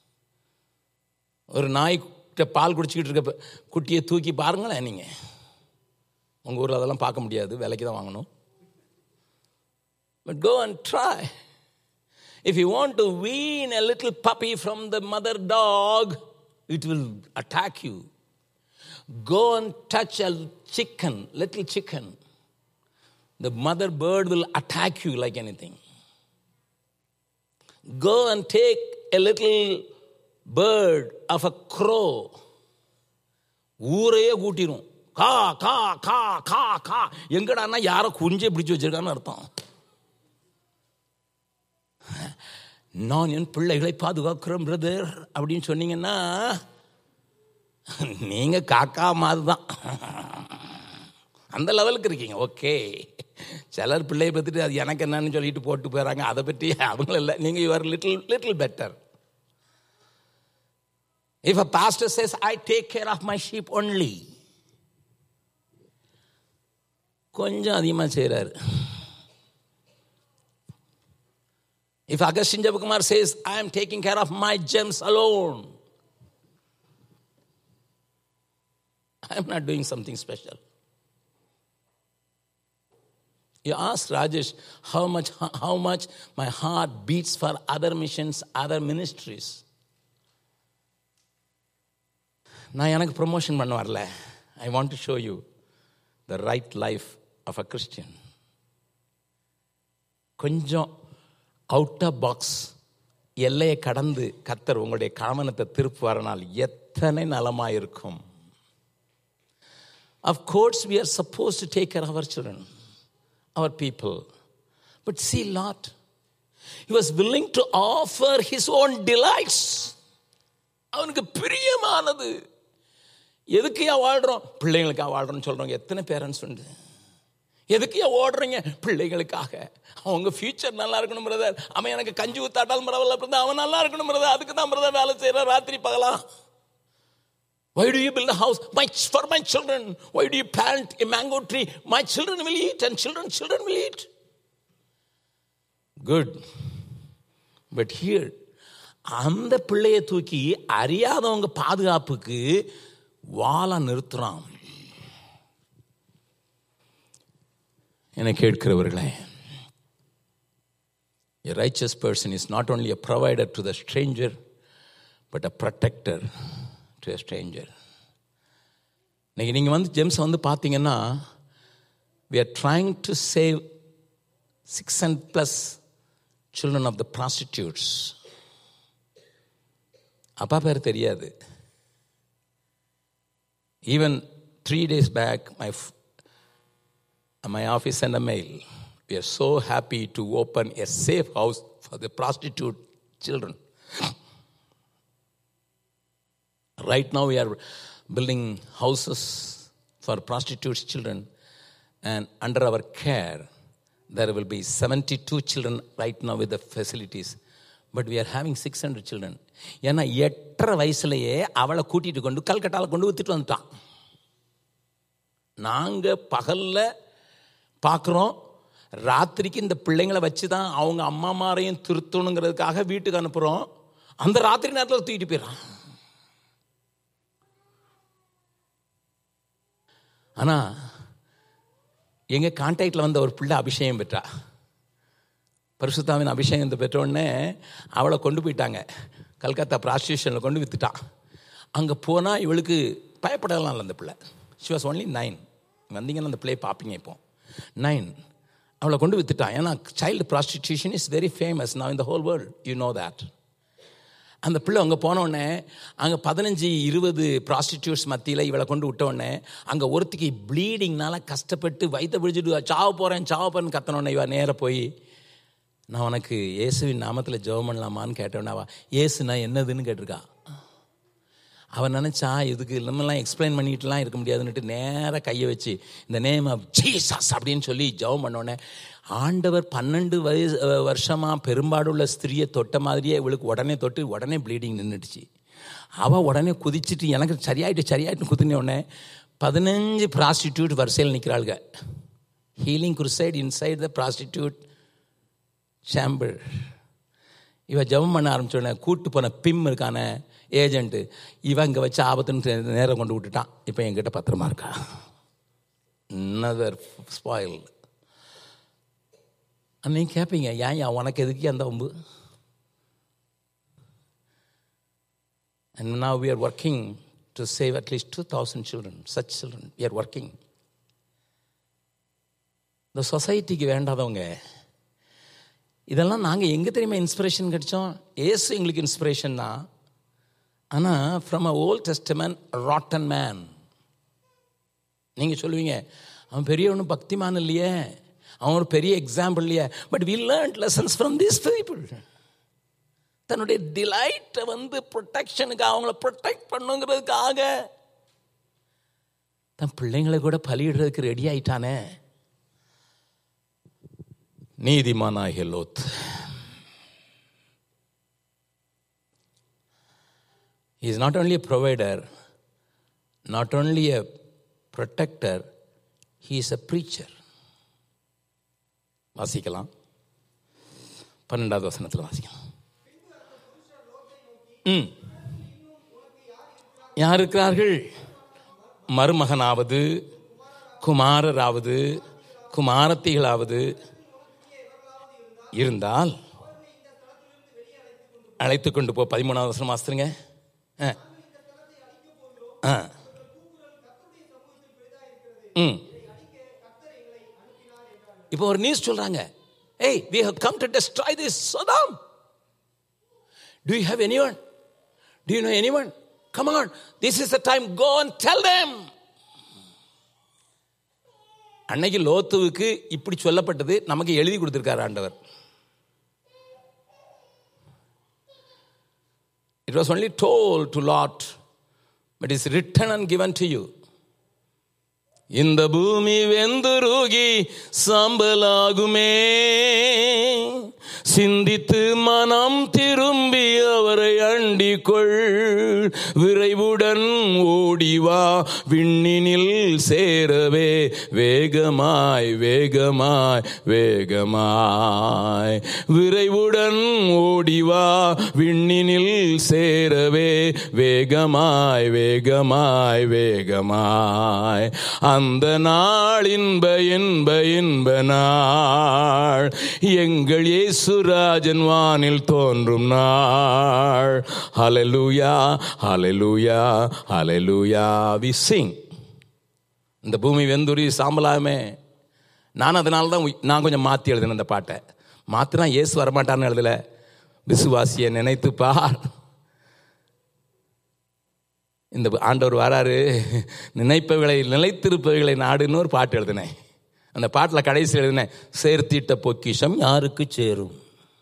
ஒரு நாய் பால் குடிச்சிக்கிட்டு இருக்க ப- குட்டியை தூக்கி பாருங்களேன் நீங்கள் உங்கள் ஊரில் அதெல்லாம் பார்க்க முடியாது விலைக்கு தான் வாங்கணும் But go and try. If you want to wean a little puppy from the mother dog, it will attack you. Go and touch a chicken, little chicken. The mother bird will attack you like anything. Go and take a little bird of a crow. ஊரையே கூட்டிரும் கா கா கா கா கா எங்கடான்னா யாரோ குஞ்சே பிடிச்சு வச்சிருக்கான்னு அர்த்தம் நான் என் பிள்ளைகளை பாதுகாக்கிறேன் பிரதர் அப்படின்னு சொன்னீங்கன்னா நீங்க காக்கா மாதிரி தான் அந்த லெவலுக்கு இருக்கீங்க ஓகே சிலர் பிள்ளையை பற்றிட்டு அது எனக்கு என்னன்னு சொல்லிட்டு போட்டு போயிடறாங்க அதை பற்றி அவங்கள இல்லை நீங்கள் you are little little better if a pastor says I take care of my sheep only கொஞ்சம் அதிகமாக செய்கிறாரு If Agustin Jabakumar says, I am taking care of my gems alone, I am not doing something special. You ask Rajesh how much, how much my heart beats for other missions, other ministries. நான் எனக்கு promotion பண்ண வரல I want to show you the right life of a Christian கொஞ்சம் out of box எல்லையை கடந்து கத்தர் உங்களுடைய கவனத்தை திருப்புவாரனால் எத்தனை நலமாக இருக்கும் Of course, we are supposed to take care of our children, our people. But see Lot. He was willing to offer his own delights. அவனுக்கு பிரியமானது எதுக்கையா வாழ்கிறோம் பிள்ளைங்களுக்காக வாழ்கிறோம்னு சொல்கிறவங்க எத்தனை பேரண்ட்ஸ் உண்டு எதுக்கையா ஓடுறீங்க பிள்ளைகளுக்காக அவங்க ஃபியூச்சர் நல்லா இருக்கணும் பிரதர் அவன் எனக்கு கஞ்சி ஊத்தாட்டாலும் பரவாயில்ல பிரதர் அவன் நல்லா இருக்கணும் பிரதர் அதுக்கு தான் பிரதர் வேலை செய்கிறான் ராத்திரி பகலாம் Why do you build a house? My, for my children. Why do you plant a mango tree? My children will eat and children, children will eat. Good. But here, அந்த பிள்ளையை தூக்கி அறியாதவங்க பாதுகாப்புக்கு வாழ நிறுத்துறான் என கேட்கிறவர்களே A righteous person is not only a provider to the stranger, but a protector to a stranger. இன்னைக்கு நீங்கள் வந்து GEMS வந்து பார்த்தீங்கன்னா we are trying to save six and plus children of the prostitutes அப்பா பேர் தெரியாது even three days back my my office sent a mail. We are so happy to open a safe house for the prostitute children. Right now, we are building houses for prostitutes' children, and under our care, there will be 72 children right now with the facilities. But we are having 600 children. ஏன்னா எட்டரை வயசுலயே அவளை கூட்டிட்டு கொண்டு கல்கட்டாவில் கொண்டு வித்துட்டு வந்துட்டான் நாங்கள் பகலில் பார்க்குறோம் ராத்திரிக்கு இந்த பிள்ளைங்களை வச்சு தான் அவங்க அம்மாமாரையும் திருத்தணுங்கிறதுக்காக வீட்டுக்கு அனுப்புகிறோம் அந்த ராத்திரி நேரத்தில் தூக்கிட்டு போயிடறான் ஆனால் எங்கள் கான்டாக்டில் வந்த ஒரு பிள்ளை அபிஷேகம் பெற்றா பரிசுத்தாவின் அபிஷேகத்தை பெற்றோடனே அவளை கொண்டு போயிட்டாங்க கல்கத்தா ப்ராஸ்டியூஷனில் கொண்டு வித்துட்டான் அங்கே போனால் இவளுக்கு பயப்படலாம் இல்லை அந்த பிள்ளை ஷி வாஸ் ஒன்லி நைன் வந்தீங்கன்னா அந்த பிள்ளையை பார்ப்பீங்க இப்போ நைன் அவளை கொண்டு வித்துட்டான் ஏன்னா child prostitution is very famous நான் இந்த whole world you know that அந்த பிள்ளை அங்கே போனோடனே அங்கே பதினஞ்சு இருபது ப்ராஸ்டிடியூட்ஸ் மத்தியில் இவளை கொண்டு விட்டோடனே அங்கே ஒருத்திக்கு ப்ளீடிங்னால கஷ்டப்பட்டு வயிற்ற பிடிச்சிட்டு சாவ போகிறேன் சாவ போகிறேன்னு கத்தனோடனே இவ நேராக போய் நான் உனக்கு இயேசுவின் நாமத்தில் ஜெபம் பண்ணலாமான்னு கேட்டோன்னே அவள் ஏசுனா என்னதுன்னு கேட்டிருக்கா அவன் நினச்சா இதுக்கு நம்மலாம் எக்ஸ்பிளைன் பண்ணிட்டுலாம் இருக்க முடியாதுன்னுட்டு நேராக கையை வச்சு இந்த நேம் ஆஃப் ஜீசஸ் அப்படின்னு சொல்லி ஜெபம் பண்ணோடனே ஆண்டவர் பன்னெண்டு வயசு வருஷமாக பெரும்பாடுள்ள ஸ்திரியை தொட்ட மாதிரியே இவளுக்கு உடனே தொட்டு உடனே ப்ளீடிங் நின்றுடுச்சு அவள் உடனே குதிச்சுட்டு எனக்கு சரியாயிட்டு சரியாயிட்டு குதின உடனே பதினஞ்சு ப்ராஸ்டிடியூட் வரிசையில் நிற்கிறாளுங்க healing crusade inside the prostitute shamble இவ ஜெபம் பண்ண ஆரம்பிச்சோடனே கூட்டு போன பிம் இருக்கான ஏஜென்ட்டு இவன் இங்கே வச்சு ஆபத்துன்னு நேரம் கொண்டு விட்டுட்டான் இப்போ என்கிட்ட பத்திரமா இருக்கா இன்னதர் ஸ்பாயில் நீங்கள் கேட்பீங்க ஏன் ஏன் உனக்கு எதுக்கு அந்த வம்பு And now we are working to save at least 2,000 children, such children. We are working. இந்த சொசைட்டிக்கு வேண்டாதவங்க இதெல்லாம் நாங்கள் எங்கே தெரியுமா இன்ஸ்பிரேஷன் கிடைச்சோம் ஏசு எங்களுக்கு இன்ஸ்பிரேஷன் தான் ஆனால் from a Old Testament rotten man நீங்கள் சொல்லுவீங்க அவன் பெரிய ஒன்றும் பக்திமான் இல்லையே அவன் ஒரு பெரிய எக்ஸாம்பிள் இல்லையே but we learn lessons from these people தன்னுடைய டிலைட்டை வந்து ப்ரொடெக்ஷனுக்கு அவங்கள ப்ரொடெக்ட் பண்ணுங்கிறதுக்காக தன் பிள்ளைங்களை கூட பலியிடுறதுக்கு ரெடி ஆயிட்டானே நீதிமானாகிய லோத் He is not only a provider, not only a protector, he is a preacher. வாசிக்கலாம் பன்னெண்டாவது வசனத்தில் வாசிக்கலாம் ம் யார் இருக்கிறார்கள் மருமகனாவது குமாரராவது குமாரத்திகளாவது இருந்தால் அழைத்து கொண்டு போ பதிமூணாவது வசனம் வாசித்துருங்க ஆ ம் இப்போ ஒரு நியூஸ் சொல்றாங்க ஏய் we have come to destroy this Sodom do you have anyone do you know anyone come on this is the time go and tell them அன்னைக்கு லோத்துவுக்கு இப்படி சொல்லப்பட்டது நமக்கு எழுதி கொடுத்திருக்காரு ஆண்டவர் It was only told to Lot, but it's written and given to you. இந்த பூமி வெந்துருகி சாம்பலாகுமே சிந்தித்து மனம் திரும்பி அவரை அண்டிக்கொள் விரைவுடன் ஓடிவா விண்ணினில் சேரவே வேகமாய் வேகமாய் வேகமாய் விரைவுடன் ஓடிவா விண்ணினில் சேரவே வேகமாய் வேகமாய் வேகமாய் அந்த நாள் இன்ப இன்ப இன்ப நாள் எங்கள் இயேசுராஜன் வானில் தோன்றும் நாள் ஹalleluya ஹalleluya ஹalleluya we sing இந்த பூமி வெந்துரி சாம்பலாமே நான் அதனால தான் உய்- நான் கொஞ்சம் மாற்றி எழுதினேன் அந்த பாட்டை மாற்றினா இயேசு வரமாட்டான்னு எழுதல விசுவாசியை நினைத்து பார் இந்த ஆண்டவர் வராரு நினைப்பவைகளை நிலைத்திருப்பவைகளை நாடுன்னு ஒரு பாட்டு எழுதினேன் அந்த பாட்டில் கடைசி எழுதினேன் சேர்த்திட்ட பொக்கிஷம் யாருக்கு சேரும்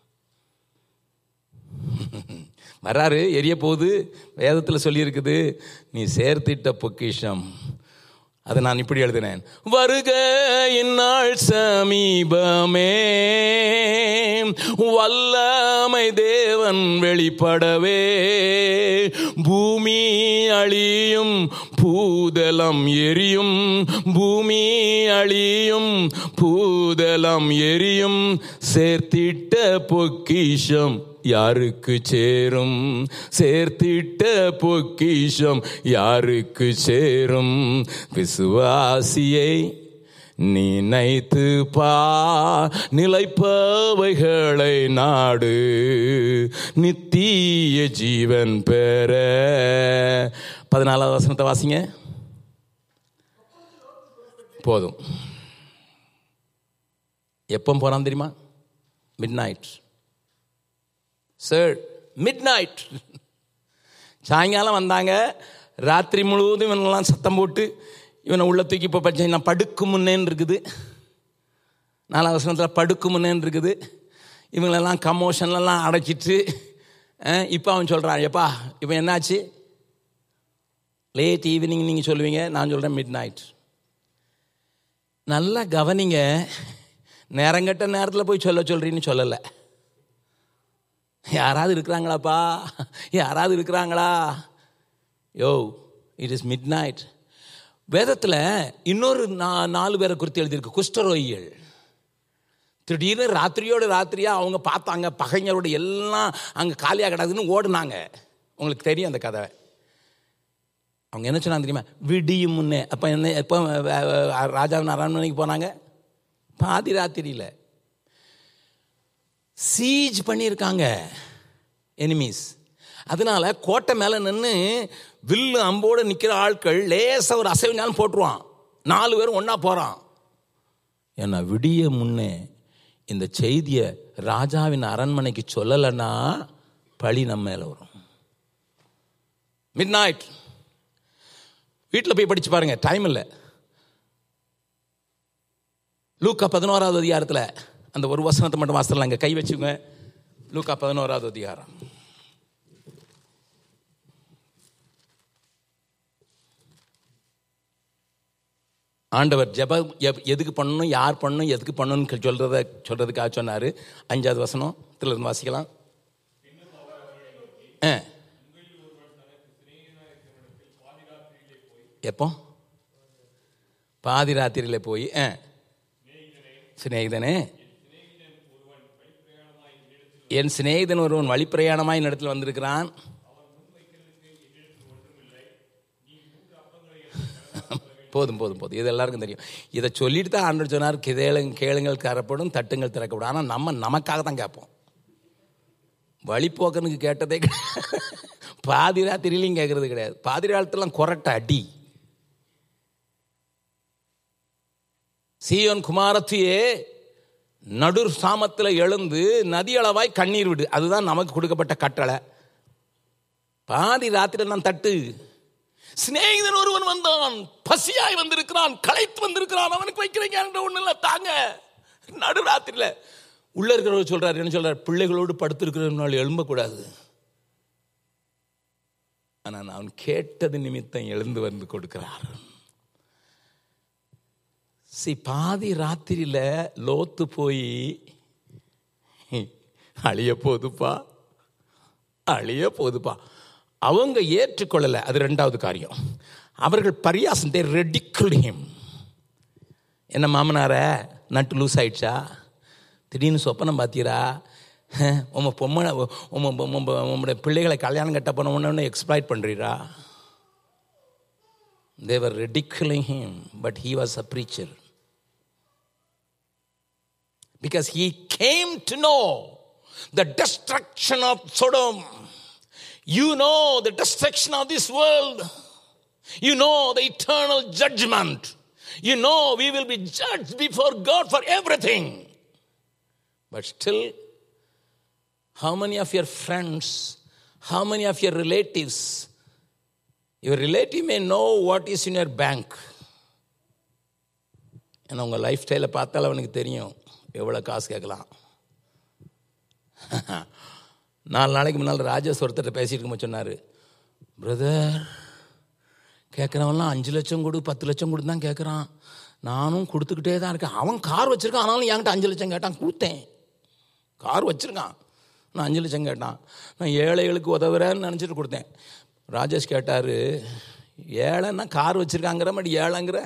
வராரு எரிய போகுது வேதத்தில் சொல்லியிருக்குது நீ சேர்த்திட்ட பொக்கிஷம் அதை நான் இப்படி எழுதினேன் வருக இந்நாள் சமீபமே வல்லமை தேவன் வெளிப்படவே பூமி அழியும் பூதலம் எரியும் பூமி அழியும் பூதலம் எரியும் சேர்த்திட்ட பொக்கிஷம் யாருக்கு சேரும் சேர்த்திட்ட பொக்கிஷம் யாருக்கு சேரும் விசுவாசியை நினைத்து பா நிலைப்பவைகளை நாடு நித்திய ஜீவன் பெற பதினாலாவது வசனத்தை வாசிங்க போதும் எப்போ போறான் தெரியுமா midnight sir midnight சாயங்காலம் வந்தாங்க ராத்திரி முழுவதும் இவனெல்லாம் சத்தம் போட்டு இவனை உள்ள தூக்கி இப்போ பார்த்தீங்கன்னா படுக்கு முன்னேன்னு இருக்குது நாலாம் வசனத்தில் படுக்கு முன்னேன்னு இருக்குது இவங்களெல்லாம் கமோஷன்லாம் அடைச்சிட்டு இப்போ அவன் சொல்கிறான் எப்பா இப்போ என்னாச்சு லேட் ஈவினிங் நீங்கள் சொல்லுவீங்க நான் சொல்கிறேன் மிட் நைட் நல்லா கவனிங்க நேரங்கட்ட நேரத்தில் போய் சொல்ல சொல்கிறீன்னு சொல்லலை யாராவது இருக்கிறாங்களாப்பா யாராவது இருக்கிறாங்களா yo it is midnight வேதத்தில் இன்னொரு நா நாலு பேரை குறித்து எழுதியிருக்கு குஷ்டரோகிகள் திடீர்னு ராத்திரியோட ராத்திரியா அவங்க பார்த்தாங்க பகைஞரோட எல்லாம் அங்கே காலியாக கிடக்குதுன்னு ஓடுனாங்க உங்களுக்கு தெரியும் அந்த கதை அவங்க என்ன சொன்னாங்க தெரியுமா விடியும் முன்னே அப்போ என்ன எப்போ ராஜாவின் அரண்மனைக்கு போனாங்க பாதி ராத்திரியில் சீஜ் பண்ணியிருக்காங்க எனிமீஸ் அதனால கோட்டை மேலே நின்று வில்லு அம்போடு நிற்கிற ஆட்கள் லேசாக ஒரு அசைவினாலும் போட்டுருவான் நாலு பேரும் ஒன்றா போகிறான் ஏன்னா விடிய முன்னே இந்த செய்தியை ராஜாவின் அரண்மனைக்கு சொல்லலைன்னா பழி நம்ம மேலே வரும் மிட் நைட் வீட்டில் போய் படிச்சு பாருங்க டைம் இல்லை லூக்கா பதினோராவது அதிகாரத்தில் அந்த ஒரு வசனத்தை மட்டும் வாசலாம் இங்கே கை வச்சுங்க லூக்கா பதினோராவது அதிகாரம் ஆண்டவர் ஜெபம் எப்- எதுக்கு பண்ணணும் யார் பண்ணணும் எதுக்கு பண்ணணும்னு சொல்றத சொல்றதுக்காக சொன்னார் அஞ்சாவது வசனம் இருந்து வாசிக்கலாம் ஆ. எப்போ பாதி ராத்திரியில் போய் ஆ சிநேகிதனே என் சிநேகிதன் ஒருவன் வழிப்பிரயாணமாய் இடத்துல வந்திருக்கிறான் போதும் போதும் போதும் இது எல்லாருக்கும் தெரியும் இதை சொல்லிட்டு தான் ஆண்டவர் சொன்னார் கிதேளுங்க கேளுங்கள் கரப்படும் தட்டுங்கள் திறக்கப்படும் ஆனால் நம்ம நமக்காக தான் கேட்போம் வழிப்போக்கனுக்கு கேட்டதே கிடையாது. பாதி ராத்திரிலையும் கேட்கறது கிடையாது பாதி ராத்திரிலாம் கொரட்ட அடி சீயோன் குமாரத்தியே நடு சாமத்தில் எழுந்து நதியளவாய் கண்ணீர் விடு அதுதான் நமக்கு கொடுக்கப்பட்ட கட்டளை பாதி ராத்திரி நான் தட்டு சிநேகிதன் ஒருவன் வந்தான் பசியாய் வந்திருக்கிறான் களைத்து வந்திருக்கிறான் அவனுக்கு வைக்கிறீங்க ஒண்ணு இல்லை தாங்க நடு ராத்திரில உள்ள இருக்கிறவர் சொல்றாரு என்ன சொல்றாரு பிள்ளைகளோடு படுத்திருக்கிறவனால் எழும்பக்கூடாது ஆனால் அவன் கேட்டது நிமித்தம் எழுந்து வந்து கொடுக்கிறார் சி பாதி ராத்திரியில லோத்து போய் அழிய போதுப்பா அழிய போதுப்பா அவங்க ஏற்றுக்கொள்ளலை அது ரெண்டாவது காரியம் அவர்கள் பரியாசம் தே ரெடிக்குல் ஹிம் என்ன மாமனார நட்டு லூஸ் ஆயிடுச்சா திடீர்னு சொப்பனம் பார்த்தீரா உம்ம பொம்மை உம்ம உம்மோட பிள்ளைகளை கல்யாணம் கட்ட போன உடனே எக்ஸ்ப்ளாய்ட் பண்ணுறீரா they were ridiculing him but he was a preacher because he came to know the destruction of Sodom. You know the destruction of this world. You know the eternal judgment. You know we will be judged before God for everything. But still, how many of your friends, how many of your relatives, your relative may know what is in your bank. ஏன்னா உங்கள் life ஸ்டைலை பார்த்தாலும் அவனுக்கு தெரியும் எவ்வளோ காசு கேட்கலாம் நாலு நாளைக்கு முன்னால் ராஜேஷ் ஒருத்தர் பேசிட்டு இருக்கும்போது சொன்னார் பிரதர் கேட்குறவன்லாம் அஞ்சு லட்சம் கொடு பத்து லட்சம் கொடு தான் கேட்குறான் நானும் கொடுத்துக்கிட்டே தான் இருக்கேன் அவன் கார் வச்சுருக்கான் ஆனாலும் என்கிட்ட அஞ்சு லட்சம் கேட்டான் கொடுத்தேன் கார் வச்சுருக்கான் நான் அஞ்சு லட்சம் கேட்டான் நான் ஏழைகளுக்கு உதவுறேன்னு நினச்சிட்டு கொடுத்தேன் ராஜேஷ் கேட்டார் ஏழைன்னா கார் வச்சுருக்காங்கிற மாதிரி ஏழைங்கிற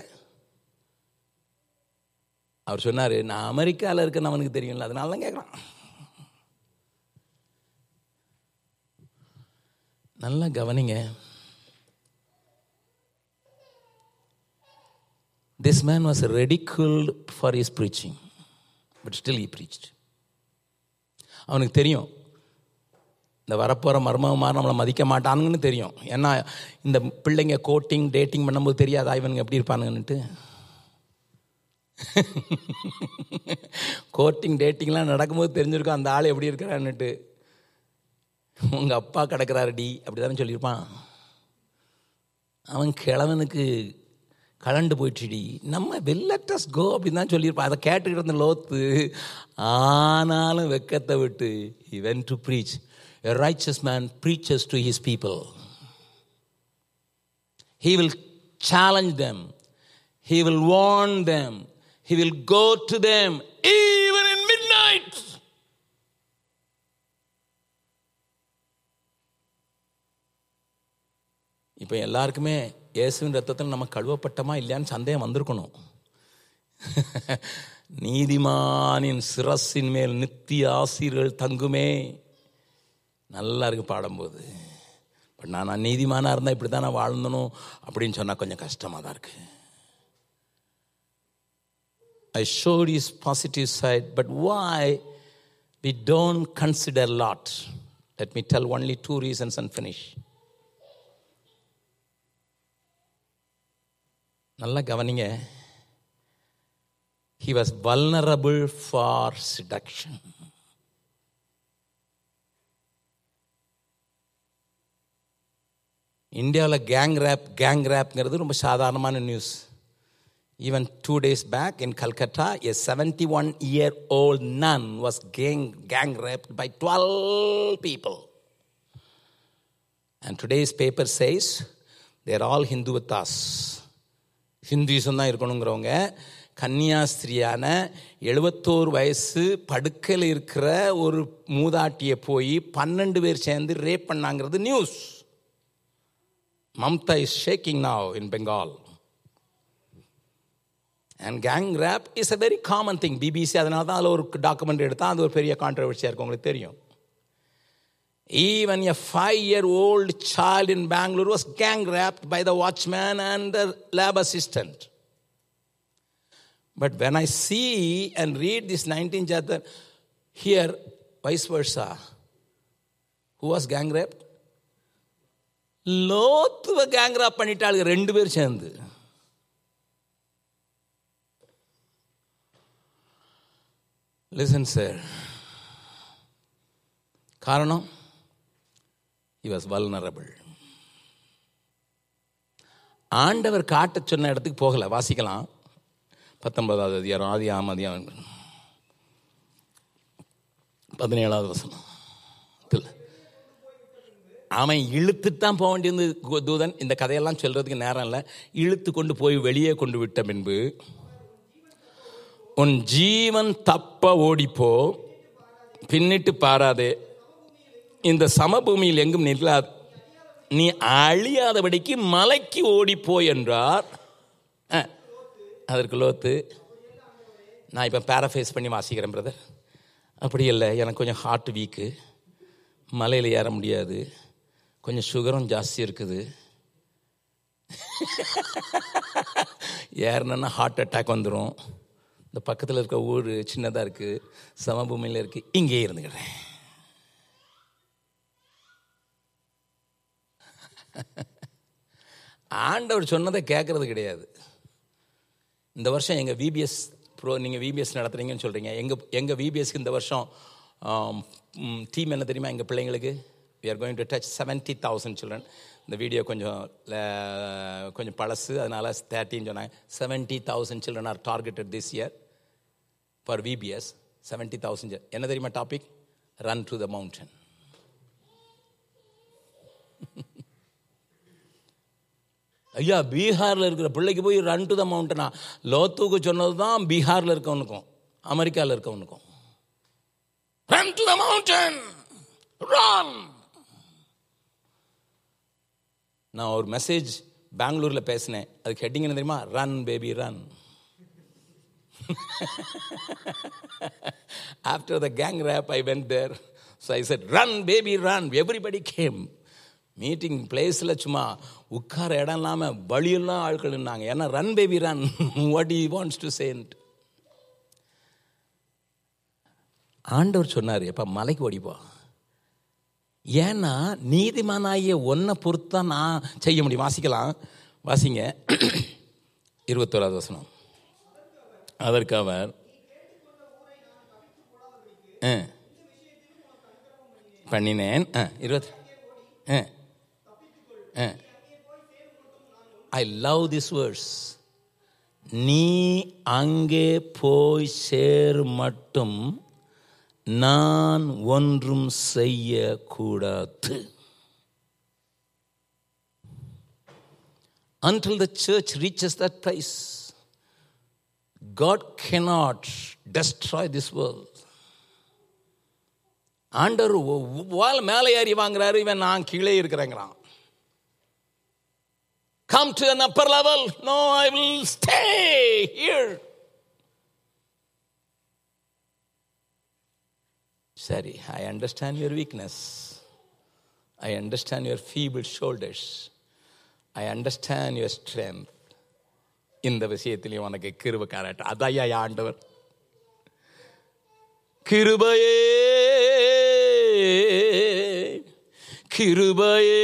அவர் சொன்னார் நான் அமெரிக்காவில் இருக்கேன்னு அவனுக்கு தெரியும்ல அதனால தான் கேட்குறான் நல்லா கவனிங்க this man was ridiculed for his preaching but still he preached அவனுக்கு தெரியும் இந்த வரப்போகிற மர்மமாக நம்மளை மதிக்க மாட்டானுங்கன்னு தெரியும் ஏன்னா இந்த பிள்ளைங்க கோட்டிங் டேட்டிங் பண்ணும்போது தெரியாதா இவனுங்க எப்படி இருப்பானுங்கன்னுட்டு கோட்டிங் டேட்டிங்லாம் நடக்கும்போது தெரிஞ்சிருக்கும் அந்த ஆள் எப்படி இருக்கிறான்னுட்டு உங்கள் அப்பா கிடக்கிறாருடி அப்படி தானே சொல்லியிருப்பான் அவன் கிழவனுக்கு கலண்டு போயிடுச்சுடி நம்ம வெல்லட்டஸ் கோ அப்படின்னு தான் சொல்லியிருப்பான் அதை கேட்டுக்கிட்டு இருந்த லோத்து ஆனாலும் வெக்கத்தை விட்டு இவன் to preach a righteous man preaches to his people he will challenge them he will warn them he will go to them even in midnight இப்போ எல்லாருக்குமே இயேசுவின் ரத்தத்தில் நம்ம கழுவப்பட்டமா இல்லையான்னு சந்தேகம் வந்திருக்கணும் நீதிமானின் சிரசின் மேல் நித்திய ஆசிரியர்கள் தங்குமே நல்லா இருக்கு பாடும்போது பட் நான் நான் நீதிமானாக இருந்தால் இப்படி தான் நான் வாழ்ந்தணும் அப்படின்னு சொன்னால் கொஞ்சம் கஷ்டமாக தான் இருக்கு I showed his positive side but why we don't consider Lot let me tell only two reasons and finish நல்லா கவனிங்க he was vulnerable for seduction இந்தியாவில் கேங் ரேப் கேங் ரேப்ங்கிறது ரொம்ப சாதாரணமான news even two days back in Calcutta a seventy one year old nun was gang gang rape by twelve people and today's paper says they're all Hindu with us Hinduism தான் இருக்கணுங்கிறவங்க கன்னியாஸ்திரியான எழுபத்தோரு வயசு படுக்கையில் இருக்கிற ஒரு மூதாட்டியை போய் பன்னெண்டு பேர் சேர்ந்து ரேப் பண்ணாங்கிறது news Mamata is shaking now in Bengal and gang rape is a very common thing BBC அதனால தான் அதில் ஒரு டாக்குமெண்ட் எடுத்தால் அது ஒரு பெரிய கான்ட்ரவர்சியாக இருக்கும் உங்களுக்கு தெரியும் Even a five year old child in Bangalore was gang raped by the watchman and the lab assistant. But when I see and read this 19th chapter, here, vice versa, who was gang raped? லோத்துவ கேங்ரா பண்ணிட்டாளுங்க ரெண்டு பேர் சேர்ந்து listen sir காரணம் he was vulnerable ஆண்டவர் காட்ட சொன்ன இடத்துக்கு போகல வாசிக்கலாம் பத்தொன்பதாவது அதிகாரம் ஆதி ஆமதியம் பதினேழாவது வசனம் இதுல. அவன் இழுத்துட்டு தான் போக வேண்டியது கு- தூதன் இந்த கதையெல்லாம் சொல்றதுக்கு நேரம் இல்லை இழுத்து கொண்டு போய் வெளியே கொண்டு விட்ட பின்பு உன் ஜீவன் தப்ப ஓடிப்போ பின்னிட்டு பாராதே இந்த சமபூமியில் எங்கும் நில்லா நீ அழியாதபடிக்கு மலைக்கு ஓடிப்போ என்றார் அஹ், அதற்கு லோத்து நான் இப்போ பேரஃபேஸ் பண்ணி வாசிக்கிறேன் பிரதர் அப்படி இல்லை எனக்கு கொஞ்சம் ஹார்ட் வீக்கு மலையில் ஏற முடியாது கொஞ்சம் சுகரும் ஜாஸ்தி இருக்குது ஏறினா ஹார்ட் அட்டாக் வந்துடும் இந்த பக்கத்தில் இருக்க ஊர் சின்னதாக இருக்குது சமபூமியில் இருக்குது இங்கேயே இருந்துக்கிறேன் ஆண்டவர் சொன்னதை கேட்கறது கிடையாது இந்த வருஷம் எங்கள் விபிஎஸ் ப்ரோ நீங்கள் விபிஎஸ் நடத்துறீங்கன்னு சொல்கிறீங்க எங்கள் எங்கள் விபிஎஸ்க்கு இந்த வருஷம் டீம் என்ன தெரியுமா எங்கள் பிள்ளைங்களுக்கு we are going to touch seventy thousand children இந்த வீடியோ கொஞ்சம் ல- கொஞ்சம் பழசு அதனால தேர்ட்டின்னு சொன்னாங்க seventy thousand children are targeted this year for VBS seventy thousand என்ன தெரியுமா topic run to the mountain ஐயா பீகாரில் இருக்கிற பிள்ளைக்கு போய் ரன் டு த மவுண்டனா லோத்துக்கு சொன்னது தான் பீகாரில் இருக்கவனுக்கும் அமெரிக்காவில் இருக்கவனுக்கும் run to the mountain run நான் ஒரு மெசேஜ் பெங்களூரில் பேசினேன் அதுக்கு ஹெட்டிங் என்ன தெரியுமா run baby run After the gang rap, I went there. So I said, run, baby, run. Everybody came. Meeting பிளேஸில் சும்மா உட்கார இடம் இல்லாமல் வழியெல்லாம் ஆட்கள் இருந்தாங்க ஏன்னா run baby run what he wants to send ஆண்டவர் சொன்னார் எப்போ மலைக்கு ஓடிப்போ ஏன்னா நீதிமானாகிய ஒன்றை பொறுத்து தான் நான் செய்ய முடியும் வாசிக்கலாம் வாசிங்க இருபத்தோராவது வசனம் அதற்கு அவர் ஆ. பண்ணினேன் ஆ, இருபத்தி ஐ லவ் திஸ் வேர்ட்ஸ் நீ அங்கே போய் சேர் மட்டும் நான் ஒன்றும் செய்யக்கூடாது until the church reaches that place God cannot destroy this world. ஆண்டவர் வால் மேலே ஏறி வாங்குறாரு இவன் நான் கீழே இருக்கிறேங்கிறான் come to an upper level no i will stay here சரி i understand your weakness i understand your feeble shoulders i understand your strength இந்த விஷயத்திலையும் உனக்கு கிருப காராட்ட அதையா ஆண்டவர் கிருபையே கிருபையே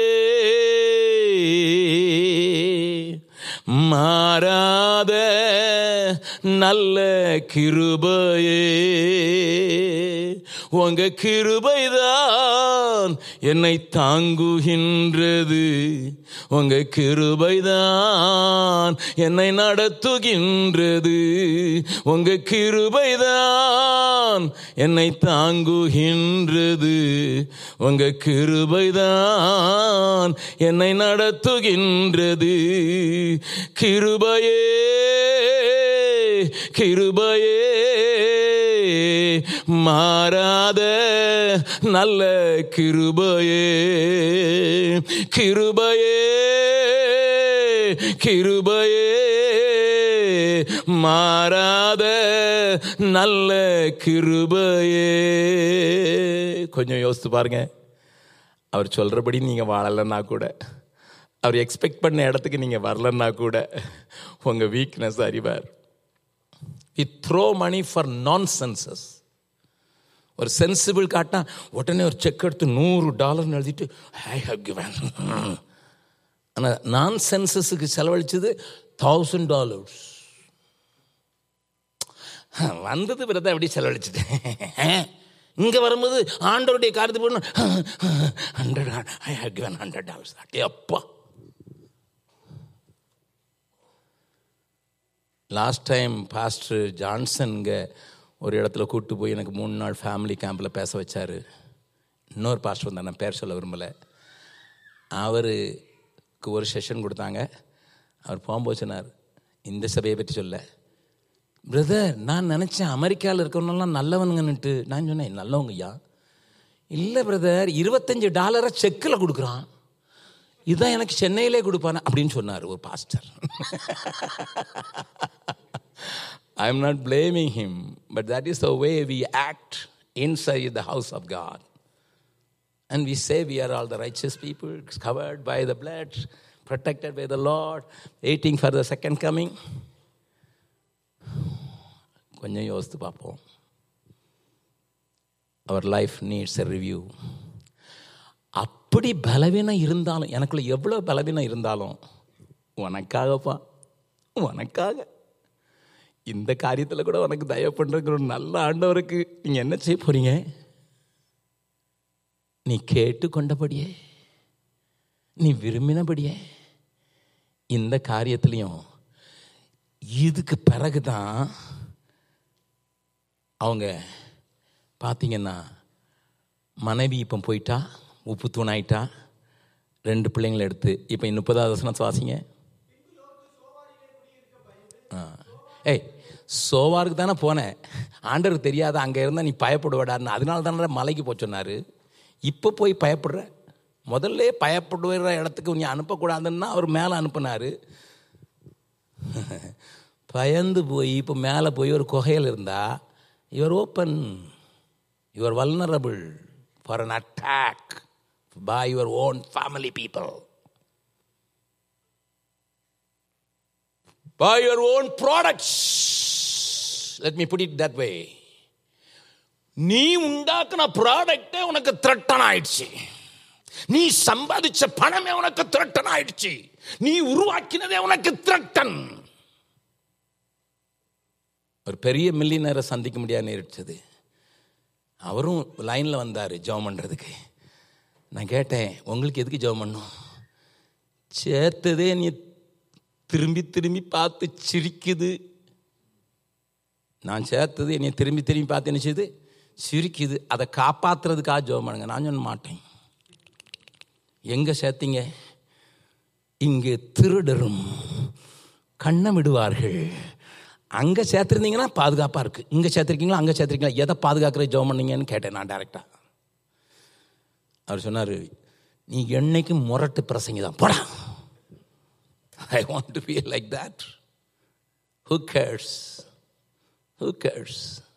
மாறாத நல்ல கிருபையே உங்க கிருபைதான் என்னை தாங்குகின்றது உங்க கிருபைதான் என்னை நடத்துகின்றது உங்க கிருபைதான் என்னை தாங்குகின்றது உங்க கிருபைதான் என்னை நடத்துகின்றது கிருபையே கிருபையே மாறாத நல்ல கிருபையே கிருபையே கிருபையே மாறாத நல்ல கிருபையே கொஞ்சம் யோசித்து பாருங்க அவர் சொல்றபடி நீங்க வாழலைன்னா கூட அவர் எக்ஸ்பெக்ட் பண்ண இடத்துக்கு நீங்க வரலன்னா கூட உங்க வீக்னஸ் அறிவார் we throw money for nonsense ஒரு சென்சிபிள் காட்டினா உடனே ஒரு செக் எடுத்து நூறு டாலர்னு எழுதிட்டு ஐ ஹவ் கிவன் ஆனால் நான் சென்சஸுக்கு செலவழிச்சது தௌசண்ட் டாலர்ஸ் வந்தது பிறகு அப்படி செலவழிச்சிட்டேன் இங்கே வரும்போது ஆண்டவருடைய காரியத்தை போடணும் hundred I have given hundred dollars அட்டே அப்பா லாஸ்ட் டைம் பாஸ்டர் ஜான்சன்ங்க ஒரு இடத்துல கூப்பிட்டு போய் எனக்கு மூணு நாள் ஃபேமிலி கேம்பில் பேச வச்சார் இன்னொரு பாஸ்டர் வந்தார் நான் பேர் சொல்ல விரும்பலை அவருக்கு ஒரு செஷன் கொடுத்தாங்க அவர் போகும்போது சொன்னார் இந்த சபையை பற்றி சொல்ல பிரதர் நான் நினச்சேன் அமெரிக்காவில் இருக்கவனெல்லாம் நல்லவனுங்கன்னுட்டு நான் சொன்னேன் நல்லவங்க ஐயா இல்லை பிரதர் இருபத்தஞ்சு டாலரை செக்கில் கொடுக்குறான் இதுதான் எனக்கு சென்னையிலே கொடுப்பானே அப்படின்னு சொன்னார் ஒரு pastor I am not blaming him but that is the way we act inside the house of God And we say we are all the righteous people, covered by the blood, protected by the Lord, waiting for the second coming. கொஞ்சம் யோசித்து பார்ப்போம் அவர் life needs a review அப்படி பலவீனம் இருந்தாலும் எனக்குள்ள எவ்வளோ பலவீனம் இருந்தாலும் உனக்காகப்பா உனக்காக இந்த காரியத்தில் கூட உனக்கு தயவு பண்ணுறங்கிற ஒரு நல்ல ஆண்டவருக்கு நீங்கள் என்ன செய்ய போறீங்க நீ கேட்டு கொண்டபடியே நீ விரும்பினபடியே இந்த காரியத்திலையும் இதுக்கு பிறகுதான் அவங்க பார்த்தீங்கன்னா மனைவி இப்போ போயிட்டா உப்பு தூணாயிட்டா ரெண்டு பிள்ளைங்களை எடுத்து இப்போ முப்பதாவது வசனம் வாசிங்க ஆ. ஏய் சோவாருக்கு தானே போனேன் ஆண்டருக்கு தெரியாத அங்கே இருந்தால் நீ பயப்படுவடான்னு அதனால தானே மலைக்கு போய் சொன்னார் இப்போ போய் பயப்படுற முதல்ல பயப்படுற இடத்துக்கு நீ அனுப்பக்கூடாதுன்னா அவர் மேலே அனுப்புனார் பயந்து போய் இப்போ மேலே போய் ஒரு குகையில் இருந்தா you're open you're vulnerable for an attack by your own family people by your own products. Let me put it that way. நீ உண்டாக்குன ப்ராடக்டே உனக்கு த்ரெட்டன் ஆயிடுச்சு நீ சம்பாதிச்ச பணமே உனக்கு த்ரெட்டன் ஆயிடுச்சு நீ உருவாக்கினதே உனக்கு த்ரெட்டன் ஒரு பெரிய மில்லியனரை சந்திக்க முடியாது நேரிட்டது அவரும் லைனில் வந்தார் ஜெபம் பண்ணுறதுக்கு நான் கேட்டேன் உங்களுக்கு எதுக்கு ஜெபம் பண்ணும் சேர்த்ததே நீ திரும்பி திரும்பி பார்த்து சிரிக்குது நான் சேர்த்தது என்னை திரும்பி திரும்பி பார்த்து என்ன செய்யுது சிரிக்குது அதை காப்பாத்துறதுக்காக ஜெபம் பண்ணுங்க நான் சொல்ல மாட்டேன் எங்க சேர்த்தீங்க இங்கே திருடரும் கண்ணமிடுவார்கள் அங்கே சேர்த்துருந்தீங்கன்னா பாதுகாப்பாக இருக்கு இங்கே சேர்த்துருக்கீங்களா அங்கே சேர்த்துருக்கீங்களா எதை பாதுகாக்கிற ஜெபம் பண்ணீங்கன்னு கேட்டேன் நான் டைரெக்டாக அவர் சொன்னார் நீ என்னைக்கு முரட்டு பிரசங்கி தான் போடா I want to be like that. Who cares? Who cares?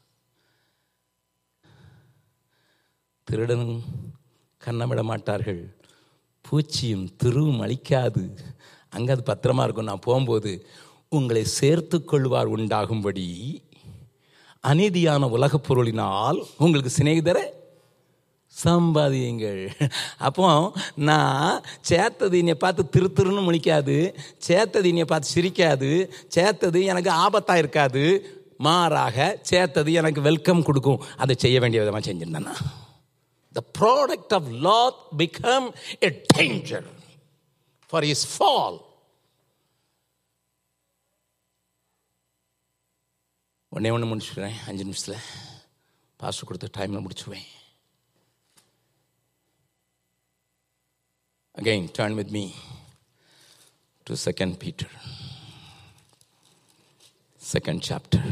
திருடனும் கண்ணமிட மாட்டார்கள் பூச்சியும் திருவும் அழிக்காது அங்கே அது பத்திரமா இருக்கும் நான் போகும்போது உங்களை சேர்த்து கொள்வார் உண்டாகும்படி அநீதியான உலகப் பொருளினால் உங்களுக்கு சிநேகிதரை சம்பாதியுங்கள் அப்போ நான் சேர்த்தது என்னை பார்த்து திரு திருன்னு முழிக்காது சேர்த்தது என்னை பார்த்து சிரிக்காது சேர்த்தது எனக்கு ஆபத்தாக இருக்காது மாறாக சேர்த்தது எனக்கு வெல்கம் கொடுக்கும் அதை செய்ய வேண்டிய விதமாக செஞ்சிருந்தேன்னா the product of Lot become a danger for his fall ஒன்னே ஒன்று முடிச்சுக்கிறேன் அஞ்சு நிமிஷத்தில் பாஸ்டர் கொடுத்த டைமில் முடிச்சுவேன் Again, turn with me to Second Peter, second chapter.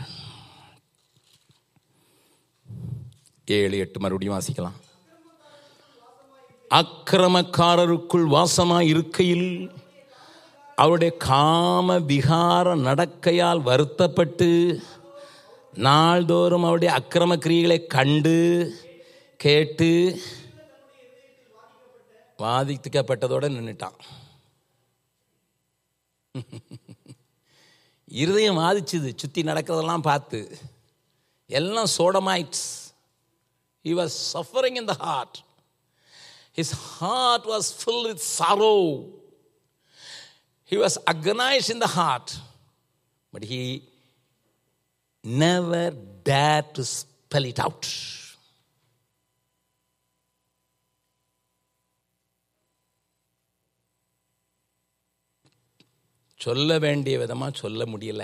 ஏழு எட்டு மறுபடியும் வாசிக்கலாம் அக்கிரமக்காரருக்குள் வாசமாய் இருக்கையில் அவருடைய காம விகார நடக்கையால் வருத்தப்பட்டு நாள்தோறும் அவருடைய அக்கிரம கிரியைகளை கண்டு கேட்டு வாதிக்கப்பட்டதோட நின்றுட்டான் இருதயம் வாதிச்சுது சுற்றி நடக்கிறதெல்லாம் பார்த்து எல்லாம் சோடமாயிட்ஸ் He was suffering in the heart. His heart was filled with sorrow. He was agonized in the heart. But he never dared to spell it out. சொல்ல வேண்டிய விதமாக சொல்ல முடியல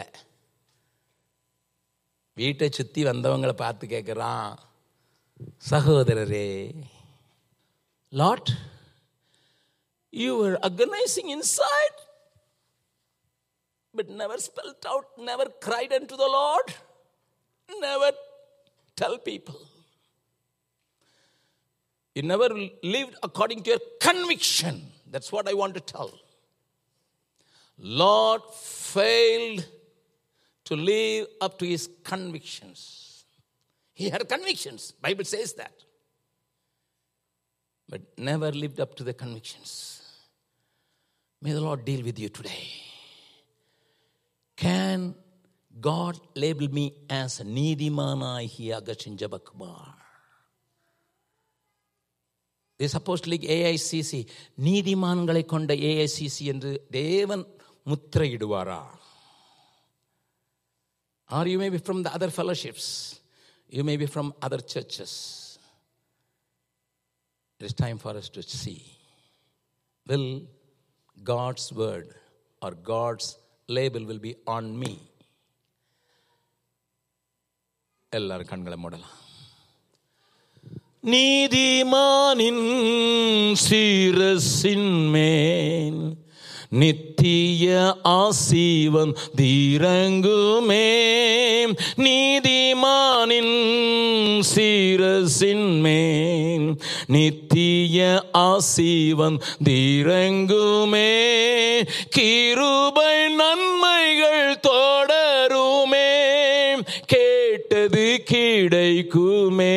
வீட்டை சுற்றி வந்தவங்களை பார்த்து கேட்குறான் சகோதரரே Lot you are agonising inside but never spelt out, never cried unto the Lord, never tell people. You never lived according to your conviction. That's what I want to tell. Lord failed to live up to his convictions. He had convictions. Bible says that. But never lived up to the convictions. May the Lord deal with you today. Can God label me as a Nidimanahi Agachin Jabakumar? This apostolic AICC, நீதிமான்களை கொண்ட AICC என்று தேவன் முத்திரையிடுவாரா Or you may be from the other fellowships. You may be from other churches. It is time for us to see. Will God's word or God's label will be on me? எல்லாரும் கண்களை மூடலாம் நீதிமானின் சீரசின் மேல் நித்திய ஆசீவன் தீரங்குமே நீதிமானின் சீரசின் மேல் நித்திய ஆசீவன் தீரங்குமே கிருபை நன்மைகள் தொடருமே கேட்டது கிடைக்குமே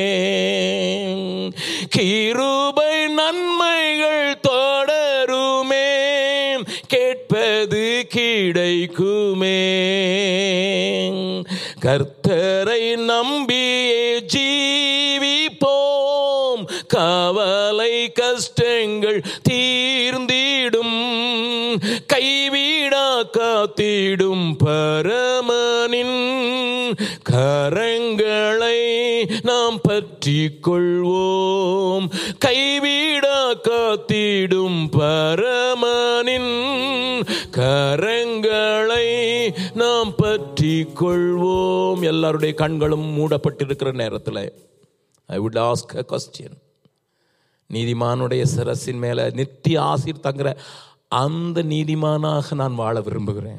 கிருபை நன்மைகள் தொடருமே கேட்பது கிடைக்குமே கர்த்தரை நம்பியே ஜீவிப்போம் கவலை கஷ்டங்கள் தீர்ந்திடும் கைவிடா காத்திடும் பரமனின் கரங்களை நாம் பற்றி கொள்வோம் கைவிடா காத்திடும் பரமனின் கரங்களை நாம் பற்றி கொள்வோம் எல்லாருடைய கண்களும் மூடப்பட்டிருக்கிற நேரத்தில் I would ask a question நீதிமானுடைய சிரசின் மேல நித்திய ஆசீர் தங்குற அந்த நீதிமானாக நான் வாழ விரும்புகிறேன்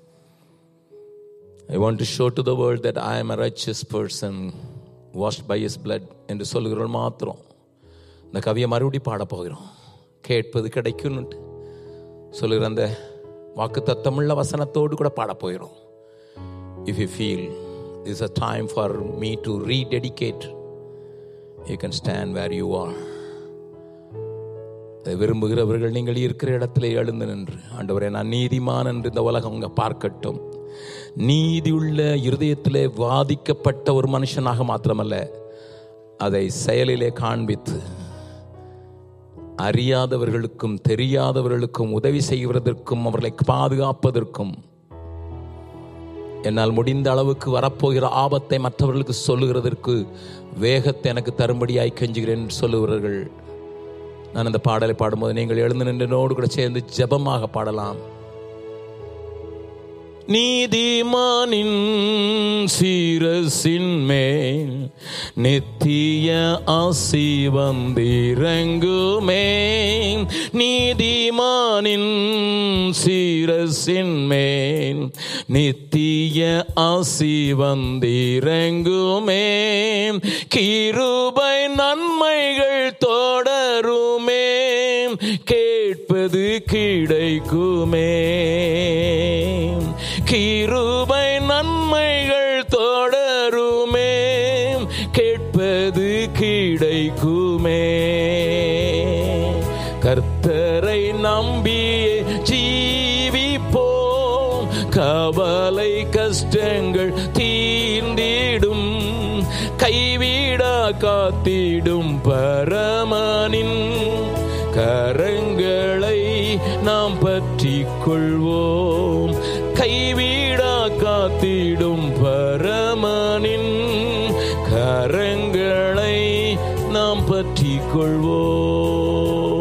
I want to show to the world that I am a righteous person washed by his blood என்று சொல்லுகிறவள் மாத்திரம் இந்த கவியை மறுபடி பாட போகிறோம் கேட்பது கிடைக்கும்னுட்டு சொல்லுகிற அந்த வாக்கு தத்தமுள்ள வசனத்தோடு கூட பாட போகிறோம் if you feel is a time for me to rededicate you can stand where you are அதை விரும்புகிறவர்கள் நீங்கள் இருக்கிற இடத்துல எழுந்து நின்று ஆண்டவரே நான் நீதிமான் என்று இந்த உலகம் அங்கே பார்க்கட்டும் நீதியுள்ள இருதயத்திலே வாதிக்கப்பட்ட ஒரு மனுஷனாக மாத்திரமல்ல அதை செயலிலே காண்பித்து அறியாதவர்களுக்கும் தெரியாதவர்களுக்கும் உதவி செய்வதற்கும் அவர்களை பாதுகாப்பதற்கும் என்னால் முடிந்த அளவுக்கு வரப்போகிற ஆபத்தை மற்றவர்களுக்கு சொல்லுகிறதற்கு வேகத்தை எனக்கு தரும்படியாய் கெஞ்சுகிறேன் சொல்லுகிறவர்கள் நான் இந்த பாடலை பாடும்போது நீங்கள் எழுந்து நின்றனோடு கூட சேர்ந்து ஜெபமாக பாடலாம் நீதிமானின் சீரசின் மேல் நித்திய ஆசி வந்திறங்குமே நீதிமானின் சீரசின் மேல் நித்திய ஆசி வந்திறங்குமே கிருபை நன்மைகள் தொடருமே கேட்பது கிடைக்குமே கிருபை நன்மைகள் தொடருமே கேட்பது கிடைக்குமே கர்த்தரை நம்பியே ஜீவிப்போம் கவலை கஷ்டங்கள் தீர்ந்திடும் கைவிட காத்திடும் பரமனின் கரங்களை நாம் பற்றிக் கொள்வோம் கைவிட காத்திடும் பரமனின் கரங்களை நாம் பற்றிக் கொள்வோம்